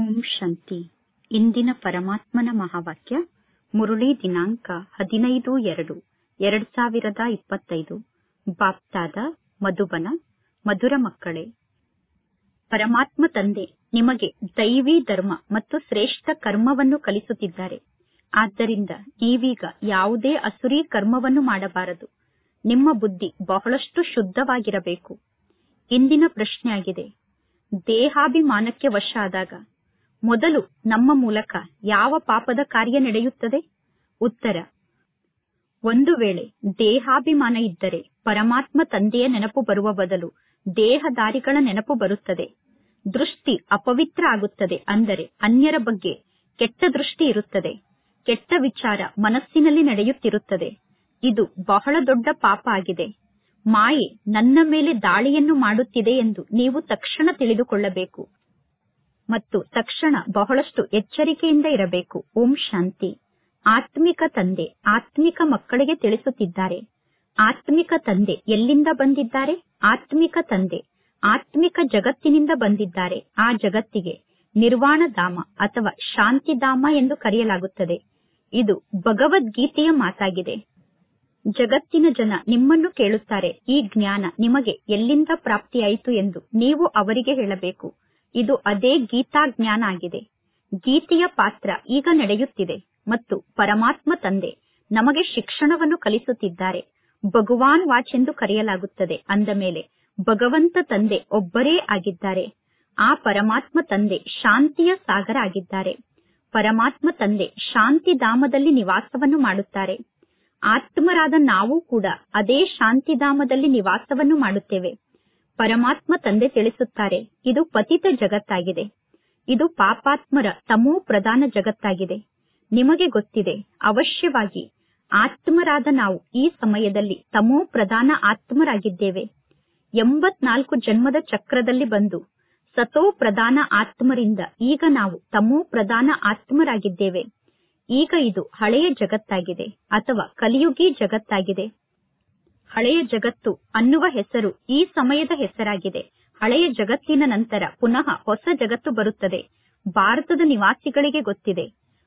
ಓಂ ಶಾಂತಿ ಇಂದಿನ ಪರಮಾತ್ಮನ ಮಹಾವಾಕ್ಯ ಮುರುಳಿ ದಿನಾಂಕ ಹದಿನೈದು ಎರಡು ಎರಡ್ ಸಾವಿರದ ಇಪ್ಪತ್ತೈದು ಬಾಪ್ತಾದ ಮಧುಬನ ಮಧುರ ಮಕ್ಕಳೇ ಪರಮಾತ್ಮ ತಂದೆ ನಿಮಗೆ ದೈವಿ ಧರ್ಮ ಮತ್ತು ಶ್ರೇಷ್ಠ ಕರ್ಮವನ್ನು ಕಲಿಸುತ್ತಿದ್ದಾರೆ ಆದ್ದರಿಂದ ನೀವೀಗ ಯಾವುದೇ ಅಸುರಿ ಕರ್ಮವನ್ನು ಮಾಡಬಾರದು ನಿಮ್ಮ ಬುದ್ಧಿ ಬಹಳಷ್ಟು ಶುದ್ಧವಾಗಿರಬೇಕು ಇಂದಿನ ಪ್ರಶ್ನೆಯಾಗಿದೆ ದೇಹಾಭಿಮಾನಕ್ಕೆ ವಶ ಆದಾಗ ಮೊದಲು ನಮ್ಮ ಮೂಲಕ ಯಾವ ಪಾಪದ ಕಾರ್ಯ ನಡೆಯುತ್ತದೆ ಉತ್ತರ ಒಂದು ವೇಳೆ ದೇಹಾಭಿಮಾನ ಇದ್ದರೆ ಪರಮಾತ್ಮ ತಂದೆಯ ನೆನಪು ಬರುವ ಬದಲು ದೇಹದಾರಿಗಳ ನೆನಪು ಬರುತ್ತದೆ ದೃಷ್ಟಿ ಅಪವಿತ್ರ ಆಗುತ್ತದೆ ಅಂದರೆ ಅನ್ಯರ ಬಗ್ಗೆ ಕೆಟ್ಟ ದೃಷ್ಟಿ ಇರುತ್ತದೆ ಕೆಟ್ಟ ವಿಚಾರ ಮನಸ್ಸಿನಲ್ಲಿ ನಡೆಯುತ್ತಿರುತ್ತದೆ ಇದು ಬಹಳ ದೊಡ್ಡ ಪಾಪ ಆಗಿದೆ ಮಾಯೆ ನನ್ನ ಮೇಲೆ ದಾಳಿಯನ್ನು ಮಾಡುತ್ತಿದೆ ಎಂದು ನೀವು ತಕ್ಷಣ ತಿಳಿದುಕೊಳ್ಳಬೇಕು ಮತ್ತು ತಕ್ಷಣ ಬಹಳಷ್ಟು ಎಚ್ಚರಿಕೆಯಿಂದ ಇರಬೇಕು ಓಂ ಶಾಂತಿ ಆತ್ಮಿಕ ತಂದೆ ಆತ್ಮಿಕ ಮಕ್ಕಳಿಗೆ ತಿಳಿಸುತ್ತಿದ್ದಾರೆ ಆತ್ಮಿಕ ತಂದೆ ಎಲ್ಲಿಂದ ಬಂದಿದ್ದಾರೆ ಆತ್ಮಿಕ ತಂದೆ ಆತ್ಮಿಕ ಜಗತ್ತಿನಿಂದ ಬಂದಿದ್ದಾರೆ ಆ ಜಗತ್ತಿಗೆ ನಿರ್ವಾಣ ಧಾಮ ಅಥವಾ ಶಾಂತಿಧಾಮ ಎಂದು ಕರೆಯಲಾಗುತ್ತದೆ ಇದು ಭಗವದ್ಗೀತೆಯ ಮಾತಾಗಿದೆ ಜಗತ್ತಿನ ಜನ ನಿಮ್ಮನ್ನು ಕೇಳುತ್ತಾರೆ ಈ ಜ್ಞಾನ ನಿಮಗೆ ಎಲ್ಲಿಂದ ಪ್ರಾಪ್ತಿಯಾಯಿತು ಎಂದು ನೀವು ಅವರಿಗೆ ಹೇಳಬೇಕು ಇದು ಅದೇ ಗೀತಾ ಜ್ಞಾನ ಆಗಿದೆ ಗೀತೆಯ ಪಾತ್ರ ಈಗ ನಡೆಯುತ್ತಿದೆ ಮತ್ತು ಪರಮಾತ್ಮ ತಂದೆ ನಮಗೆ ಶಿಕ್ಷಣವನ್ನು ಕಲಿಸುತ್ತಿದ್ದಾರೆ ಭಗವಾನ್ ವಾಚ್ ಎಂದು ಕರೆಯಲಾಗುತ್ತದೆ ಅಂದ ಮೇಲೆ ಭಗವಂತ ತಂದೆ ಒಬ್ಬರೇ ಆಗಿದ್ದಾರೆ ಆ ಪರಮಾತ್ಮ ತಂದೆ ಶಾಂತಿಯ ಸಾಗರ ಆಗಿದ್ದಾರೆ ಪರಮಾತ್ಮ ತಂದೆ ಶಾಂತಿಧಾಮದಲ್ಲಿ ನಿವಾಸವನ್ನು ಮಾಡುತ್ತಾರೆ ಆತ್ಮರಾದ ನಾವು ಕೂಡ ಅದೇ ಶಾಂತಿಧಾಮದಲ್ಲಿ ನಿವಾಸವನ್ನು ಮಾಡುತ್ತೇವೆ ಪರಮಾತ್ಮ ತಂದೆ ತಿಳಿಸುತ್ತಾರೆ ಇದು ಪತಿತ ಜಗತ್ತಾಗಿದೆ ಇದು ಪಾಪಾತ್ಮರ ತಮೋ ಪ್ರಧಾನ ಜಗತ್ತಾಗಿದೆ ನಿಮಗೆ ಗೊತ್ತಿದೆ ಅವಶ್ಯವಾಗಿ ಆತ್ಮರಾದ ನಾವು ಈ ಸಮಯದಲ್ಲಿ ತಮೋ ಪ್ರಧಾನ ಆತ್ಮರಾಗಿದ್ದೇವೆ ಎಂಬತ್ನಾಲ್ಕು ಜನ್ಮದ ಚಕ್ರದಲ್ಲಿ ಬಂದು ಸತೋ ಪ್ರಧಾನ ಆತ್ಮರಿಂದ ಈಗ ನಾವು ತಮೋ ಪ್ರಧಾನ ಆತ್ಮರಾಗಿದ್ದೇವೆ ಈಗ ಇದು ಹಳೆಯ ಜಗತ್ತಾಗಿದೆ ಅಥವಾ ಕಲಿಯುಗಿ ಜಗತ್ತಾಗಿದೆ ಹಳೆಯ ಜಗತ್ತು ಅನ್ನುವ ಹೆಸರು ಈ ಸಮಯದ ಹೆಸರಾಗಿದೆ ಹಳೆಯ ಜಗತ್ತಿನ ನಂತರ ಪುನಃ ಹೊಸ ಜಗತ್ತು ಬರುತ್ತದೆ ಭಾರತದ ನಿವಾಸಿಗಳಿಗೆ ಗೊತ್ತಿದೆ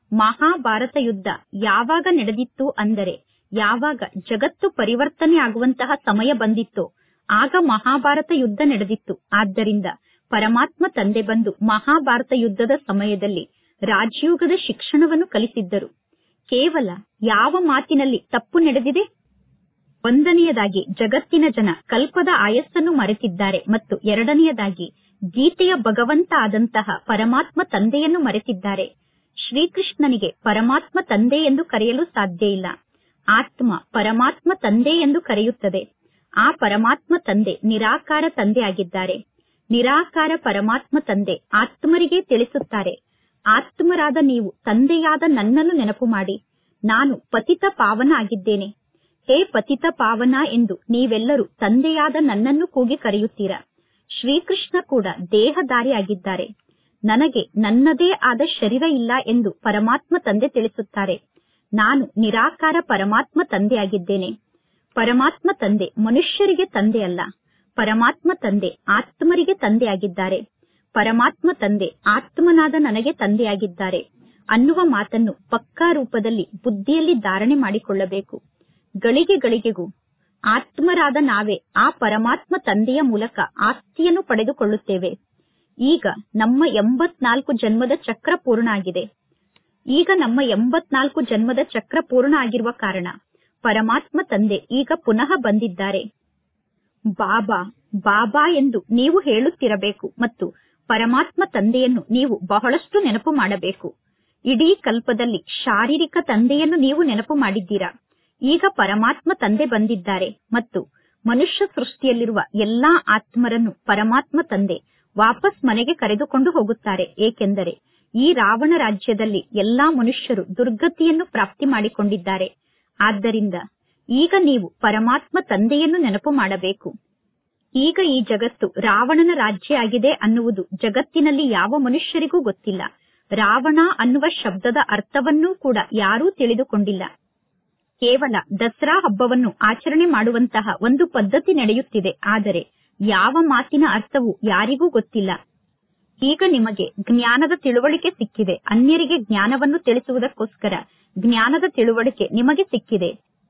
ಮಹಾಭಾರತ ಯುದ್ಧ ಯಾವಾಗ ನಡೆದಿತ್ತು ಅಂದರೆ ಯಾವಾಗ ಜಗತ್ತು ಪರಿವರ್ತನೆ ಆಗುವಂತಹ ಸಮಯ ಬಂದಿತ್ತೋ ಆಗ ಮಹಾಭಾರತ ಯುದ್ಧ ನಡೆದಿತ್ತು ಆದ್ದರಿಂದ ಪರಮಾತ್ಮ ತಂದೆ ಬಂದು ಮಹಾಭಾರತ ಯುದ್ಧದ ಸಮಯದಲ್ಲಿ ರಾಜಯೋಗದ ಶಿಕ್ಷಣವನ್ನು ಕಲಿಸಿದ್ದರು ಕೇವಲ ಯಾವ ಮಾತಿನಲ್ಲಿ ತಪ್ಪು ನಡೆದಿದೆ ಒಂದನೆಯದಾಗಿ ಜಗತ್ತಿನ ಜನ ಕಲ್ಪದ ಆಯಸ್ಸನ್ನು ಮರೆತಿದ್ದಾರೆ ಮತ್ತು ಎರಡನೆಯದಾಗಿ ಗೀತೆಯ ಭಗವಂತ ಆದಂತಹ ಪರಮಾತ್ಮ ತಂದೆಯನ್ನು ಮರೆತಿದ್ದಾರೆ ಶ್ರೀಕೃಷ್ಣನಿಗೆ ಪರಮಾತ್ಮ ತಂದೆ ಎಂದು ಕರೆಯಲು ಸಾಧ್ಯ ಇಲ್ಲ ಆತ್ಮ ಪರಮಾತ್ಮ ತಂದೆ ಎಂದು ಕರೆಯುತ್ತದೆ ಆ ಪರಮಾತ್ಮ ತಂದೆ ನಿರಾಕಾರ ತಂದೆ ಆಗಿದ್ದಾರೆ ನಿರಾಕಾರ ಪರಮಾತ್ಮ ತಂದೆ ಆತ್ಮರಿಗೆ ತಿಳಿಸುತ್ತಾರೆ ಆತ್ಮರಾದ ನೀವು ತಂದೆಯಾದ ನನ್ನನ್ನು ನೆನಪು ಮಾಡಿ ನಾನು ಪತಿತ ಪಾವನ ಆಗಿದ್ದೇನೆ ಹೇ ಪತಿತ ಪಾವನ ಎಂದು ನೀವೆಲ್ಲರೂ ತಂದೆಯಾದ ನನ್ನನ್ನು ಕೂಗಿ ಕರೆಯುತ್ತೀರಾ ಶ್ರೀಕೃಷ್ಣ ಕೂಡ ದೇಹದಾರಿ ಆಗಿದ್ದಾರೆ ನನಗೆ ನನ್ನದೇ ಆದ ಶರೀರ ಇಲ್ಲ ಎಂದು ಪರಮಾತ್ಮ ತಂದೆ ತಿಳಿಸುತ್ತಾರೆ ನಾನು ನಿರಾಕಾರ ಪರಮಾತ್ಮ ತಂದೆಯಾಗಿದ್ದೇನೆ ಪರಮಾತ್ಮ ತಂದೆ ಮನುಷ್ಯರಿಗೆ ತಂದೆ ಅಲ್ಲ ಪರಮಾತ್ಮ ತಂದೆ ಆತ್ಮರಿಗೆ ತಂದೆಯಾಗಿದ್ದಾರೆ ಪರಮಾತ್ಮ ತಂದೆ ಆತ್ಮನಾದ ನನಗೆ ತಂದೆಯಾಗಿದ್ದಾರೆ ಅನ್ನುವ ಮಾತನ್ನು ಪಕ್ಕಾ ರೂಪದಲ್ಲಿ ಬುದ್ಧಿಯಲ್ಲಿ ಧಾರಣೆ ಮಾಡಿಕೊಳ್ಳಬೇಕು ಗಳಿಗೆ ಗಳಿಗೆಗೂ ಆತ್ಮರಾದ ನಾವೇ ಆ ಪರಮಾತ್ಮ ತಂದೆಯ ಮೂಲಕ ಆಸ್ತಿಯನ್ನು ಪಡೆದುಕೊಳ್ಳುತ್ತೇವೆ ಈಗ ನಮ್ಮ ಎಂಬತ್ನಾಲ್ಕು ಜನ್ಮದ ಚಕ್ರ ಪೂರ್ಣ ಆಗಿದೆ ಈಗ ನಮ್ಮ ಎಂಬತ್ನಾಲ್ಕು ಜನ್ಮದ ಚಕ್ರ ಪೂರ್ಣ ಆಗಿರುವ ಕಾರಣ ಪರಮಾತ್ಮ ತಂದೆ ಈಗ ಪುನಃ ಬಂದಿದ್ದಾರೆ ಬಾಬಾ ಬಾಬಾ ಎಂದು ನೀವು ಹೇಳುತ್ತಿರಬೇಕು ಮತ್ತು ಪರಮಾತ್ಮ ತಂದೆಯನ್ನು ನೀವು ಬಹಳಷ್ಟು ನೆನಪು ಮಾಡಬೇಕು ಇಡೀ ಕಲ್ಪದಲ್ಲಿ ಶಾರೀರಿಕ ತಂದೆಯನ್ನು ನೀವು ನೆನಪು ಮಾಡಿದ್ದೀರಾ ಈಗ ಪರಮಾತ್ಮ ತಂದೆ ಬಂದಿದ್ದಾರೆ ಮತ್ತು ಮನುಷ್ಯ ಸೃಷ್ಟಿಯಲ್ಲಿರುವ ಎಲ್ಲಾ ಆತ್ಮರನ್ನು ಪರಮಾತ್ಮ ತಂದೆ ವಾಪಸ್ ಮನೆಗೆ ಕರೆದುಕೊಂಡು ಹೋಗುತ್ತಾರೆ ಏಕೆಂದರೆ ಈ ರಾವಣ ರಾಜ್ಯದಲ್ಲಿ ಎಲ್ಲಾ ಮನುಷ್ಯರು ದುರ್ಗತಿಯನ್ನು ಪ್ರಾಪ್ತಿ ಮಾಡಿಕೊಂಡಿದ್ದಾರೆ ಆದ್ದರಿಂದ ಈಗ ನೀವು ಪರಮಾತ್ಮ ತಂದೆಯನ್ನು ನೆನಪು ಮಾಡಬೇಕು ಈಗ ಈ ಜಗತ್ತು ರಾವಣನ ರಾಜ್ಯ ಆಗಿದೆ ಅನ್ನುವುದು ಜಗತ್ತಿನಲ್ಲಿ ಯಾವ ಮನುಷ್ಯರಿಗೂ ಗೊತ್ತಿಲ್ಲ ರಾವಣ ಅನ್ನುವ ಶಬ್ದದ ಅರ್ಥವನ್ನೂ ಕೂಡ ಯಾರೂ ತಿಳಿದುಕೊಂಡಿಲ್ಲ ಕೇವಲ ದಸರಾ ಹಬ್ಬವನ್ನು ಆಚರಣೆ ಮಾಡುವಂತಹ ಒಂದು ಪದ್ಧತಿ ನಡೆಯುತ್ತಿದೆ ಆದರೆ ಯಾವ ಮಾತಿನ ಅರ್ಥವು ಯಾರಿಗೂ ಗೊತ್ತಿಲ್ಲ ಈಗ ನಿಮಗೆ ಜ್ಞಾನದ ತಿಳುವಳಿಕೆ ಸಿಕ್ಕಿದೆ ಅನ್ಯರಿಗೆ ಜ್ಞಾನವನ್ನು ತಿಳಿಸುವುದಕ್ಕೋಸ್ಕರ ಜ್ಞಾನದ ತಿಳುವಳಿಕೆ ನಿಮಗೆ ಸಿಕ್ಕಿದೆ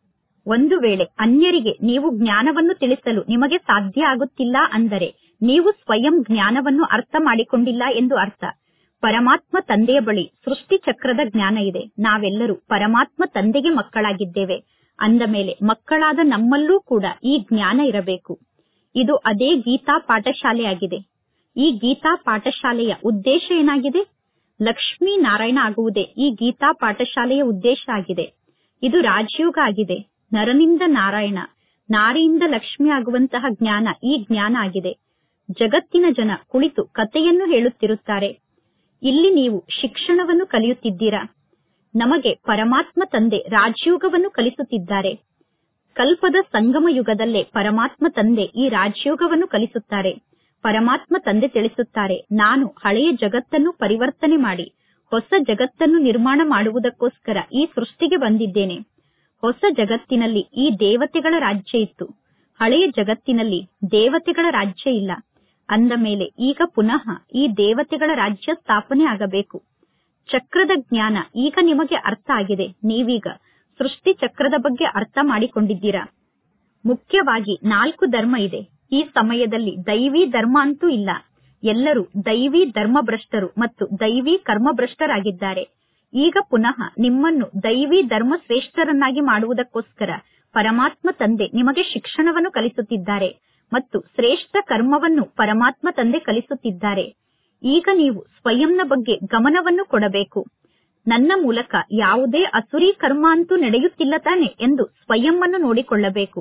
ಒಂದು ವೇಳೆ ಅನ್ಯರಿಗೆ ನೀವು ಜ್ಞಾನವನ್ನು ತಿಳಿಸಲು ನಿಮಗೆ ಸಾಧ್ಯ ಆಗುತ್ತಿಲ್ಲ ಅಂದರೆ ನೀವು ಸ್ವಯಂ ಜ್ಞಾನವನ್ನು ಅರ್ಥ ಮಾಡಿಕೊಂಡಿಲ್ಲ ಎಂದು ಅರ್ಥ ಪರಮಾತ್ಮ ತಂದೆಯ ಬಳಿ ಸೃಷ್ಟಿ ಚಕ್ರದ ಜ್ಞಾನ ಇದೆ ನಾವೆಲ್ಲರೂ ಪರಮಾತ್ಮ ತಂದೆಗೆ ಮಕ್ಕಳಾಗಿದ್ದೇವೆ ಅಂದ ಮೇಲೆ ಮಕ್ಕಳಾದ ನಮ್ಮಲ್ಲೂ ಕೂಡ ಈ ಜ್ಞಾನ ಇರಬೇಕು ಇದು ಅದೇ ಗೀತಾ ಪಾಠಶಾಲೆಯಾಗಿದೆ ಈ ಗೀತಾ ಪಾಠಶಾಲೆಯ ಉದ್ದೇಶ ಏನಾಗಿದೆ ಲಕ್ಷ್ಮೀ ನಾರಾಯಣ ಆಗುವುದೇ ಈ ಗೀತಾ ಪಾಠಶಾಲೆಯ ಉದ್ದೇಶ ಆಗಿದೆ ಇದು ರಾಜಯೋಗ ಆಗಿದೆ ನರನಿಂದ ನಾರಾಯಣ ನಾರಿಯಿಂದ ಲಕ್ಷ್ಮಿ ಆಗುವಂತಹ ಜ್ಞಾನ ಈ ಜ್ಞಾನ ಆಗಿದೆ ಜಗತ್ತಿನ ಜನ ಕುಳಿತು ಕಥೆಯನ್ನು ಹೇಳುತ್ತಿರುತ್ತಾರೆ ಇಲ್ಲಿ ನೀವು ಶಿಕ್ಷಣವನ್ನು ಕಲಿಯುತ್ತಿದ್ದೀರಾ ನಮಗೆ ಪರಮಾತ್ಮ ತಂದೆ ರಾಜಯೋಗವನ್ನು ಕಲಿಸುತ್ತಿದ್ದಾರೆ ಕಲ್ಪದ ಸಂಗಮ ಯುಗದಲ್ಲೇ ಪರಮಾತ್ಮ ತಂದೆ ಈ ರಾಜಯೋಗವನ್ನು ಕಲಿಸುತ್ತಾರೆ ಪರಮಾತ್ಮ ತಂದೆ ತಿಳಿಸುತ್ತಾರೆ ನಾನು ಹಳೆಯ ಜಗತ್ತನ್ನು ಪರಿವರ್ತನೆ ಮಾಡಿ ಹೊಸ ಜಗತ್ತನ್ನು ನಿರ್ಮಾಣ ಮಾಡುವುದಕ್ಕೋಸ್ಕರ ಈ ಸೃಷ್ಟಿಗೆ ಬಂದಿದ್ದೇನೆ ಹೊಸ ಜಗತ್ತಿನಲ್ಲಿ ಈ ದೇವತೆಗಳ ರಾಜ್ಯ ಇತ್ತು ಹಳೆಯ ಜಗತ್ತಿನಲ್ಲಿ ದೇವತೆಗಳ ರಾಜ್ಯ ಇಲ್ಲ ಅಂದ ಮೇಲೆ ಈಗ ಪುನಃ ಈ ದೇವತೆಗಳ ರಾಜ್ಯ ಸ್ಥಾಪನೆ ಆಗಬೇಕು ಚಕ್ರದ ಜ್ಞಾನ ಈಗ ನಿಮಗೆ ಅರ್ಥ ಆಗಿದೆ ನೀವೀಗ ಸೃಷ್ಟಿ ಚಕ್ರದ ಬಗ್ಗೆ ಅರ್ಥ ಮಾಡಿಕೊಂಡಿದ್ದೀರಾ ಮುಖ್ಯವಾಗಿ ನಾಲ್ಕು ಧರ್ಮ ಇದೆ ಈ ಸಮಯದಲ್ಲಿ ದೈವಿ ಧರ್ಮ ಅಂತೂ ಇಲ್ಲ ಎಲ್ಲರೂ ದೈವಿ ಧರ್ಮಭ್ರಷ್ಟರು ಮತ್ತು ದೈವಿ ಕರ್ಮಭ್ರಷ್ಟರಾಗಿದ್ದಾರೆ ಈಗ ಪುನಃ ನಿಮ್ಮನ್ನು ದೈವಿ ಧರ್ಮ ಶ್ರೇಷ್ಠರನ್ನಾಗಿ ಮಾಡುವುದಕ್ಕೋಸ್ಕರ ಪರಮಾತ್ಮ ತಂದೆ ನಿಮಗೆ ಶಿಕ್ಷಣವನ್ನು ಕಲಿಸುತ್ತಿದ್ದಾರೆ ಮತ್ತು ಶ್ರೇಷ್ಠ ಕರ್ಮವನ್ನು ಪರಮಾತ್ಮ ತಂದೆ ಕಲಿಸುತ್ತಿದ್ದಾರೆ ಈಗ ನೀವು ಸ್ವಯಂನ ಬಗ್ಗೆ ಗಮನವನ್ನು ಕೊಡಬೇಕು ನನ್ನ ಮೂಲಕ ಯಾವುದೇ ಅಸುರಿ ಕರ್ಮ ಅಂತೂ ನಡೆಯುತ್ತಿಲ್ಲ ತಾನೆ ಎಂದು ಸ್ವಯಂವನ್ನು ನೋಡಿಕೊಳ್ಳಬೇಕು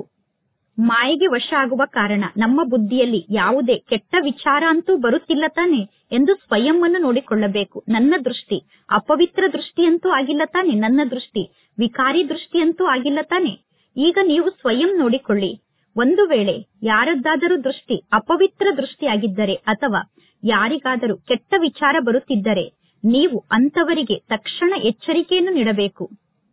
ಮಾಯೆಗೆ ವಶ ಆಗುವ ಕಾರಣ ನಮ್ಮ ಬುದ್ಧಿಯಲ್ಲಿ ಯಾವುದೇ ಕೆಟ್ಟ ವಿಚಾರ ಅಂತೂ ಬರುತ್ತಿಲ್ಲ ತಾನೆ ಎಂದು ಸ್ವಯಂವನ್ನು ನೋಡಿಕೊಳ್ಳಬೇಕು ನನ್ನ ದೃಷ್ಟಿ ಅಪವಿತ್ರ ದೃಷ್ಟಿಯಂತೂ ಆಗಿಲ್ಲ ತಾನೆ ನನ್ನ ದೃಷ್ಟಿ ವಿಕಾರಿ ದೃಷ್ಟಿಯಂತೂ ಆಗಿಲ್ಲ ತಾನೆ ಈಗ ನೀವು ಸ್ವಯಂ ನೋಡಿಕೊಳ್ಳಿ ಒಂದು ವೇಳೆ ಯಾರದ್ದಾದರೂ ದೃಷ್ಟಿ ಅಪವಿತ್ರ ದೃಷ್ಟಿಯಾಗಿದ್ದರೆ ಅಥವಾ ಯಾರಿಗಾದರೂ ಕೆಟ್ಟ ವಿಚಾರ ಬರುತ್ತಿದ್ದರೆ ನೀವು ಅಂತವರಿಗೆ ತಕ್ಷಣ ಎಚ್ಚರಿಕೆಯನ್ನು ನೀಡಬೇಕು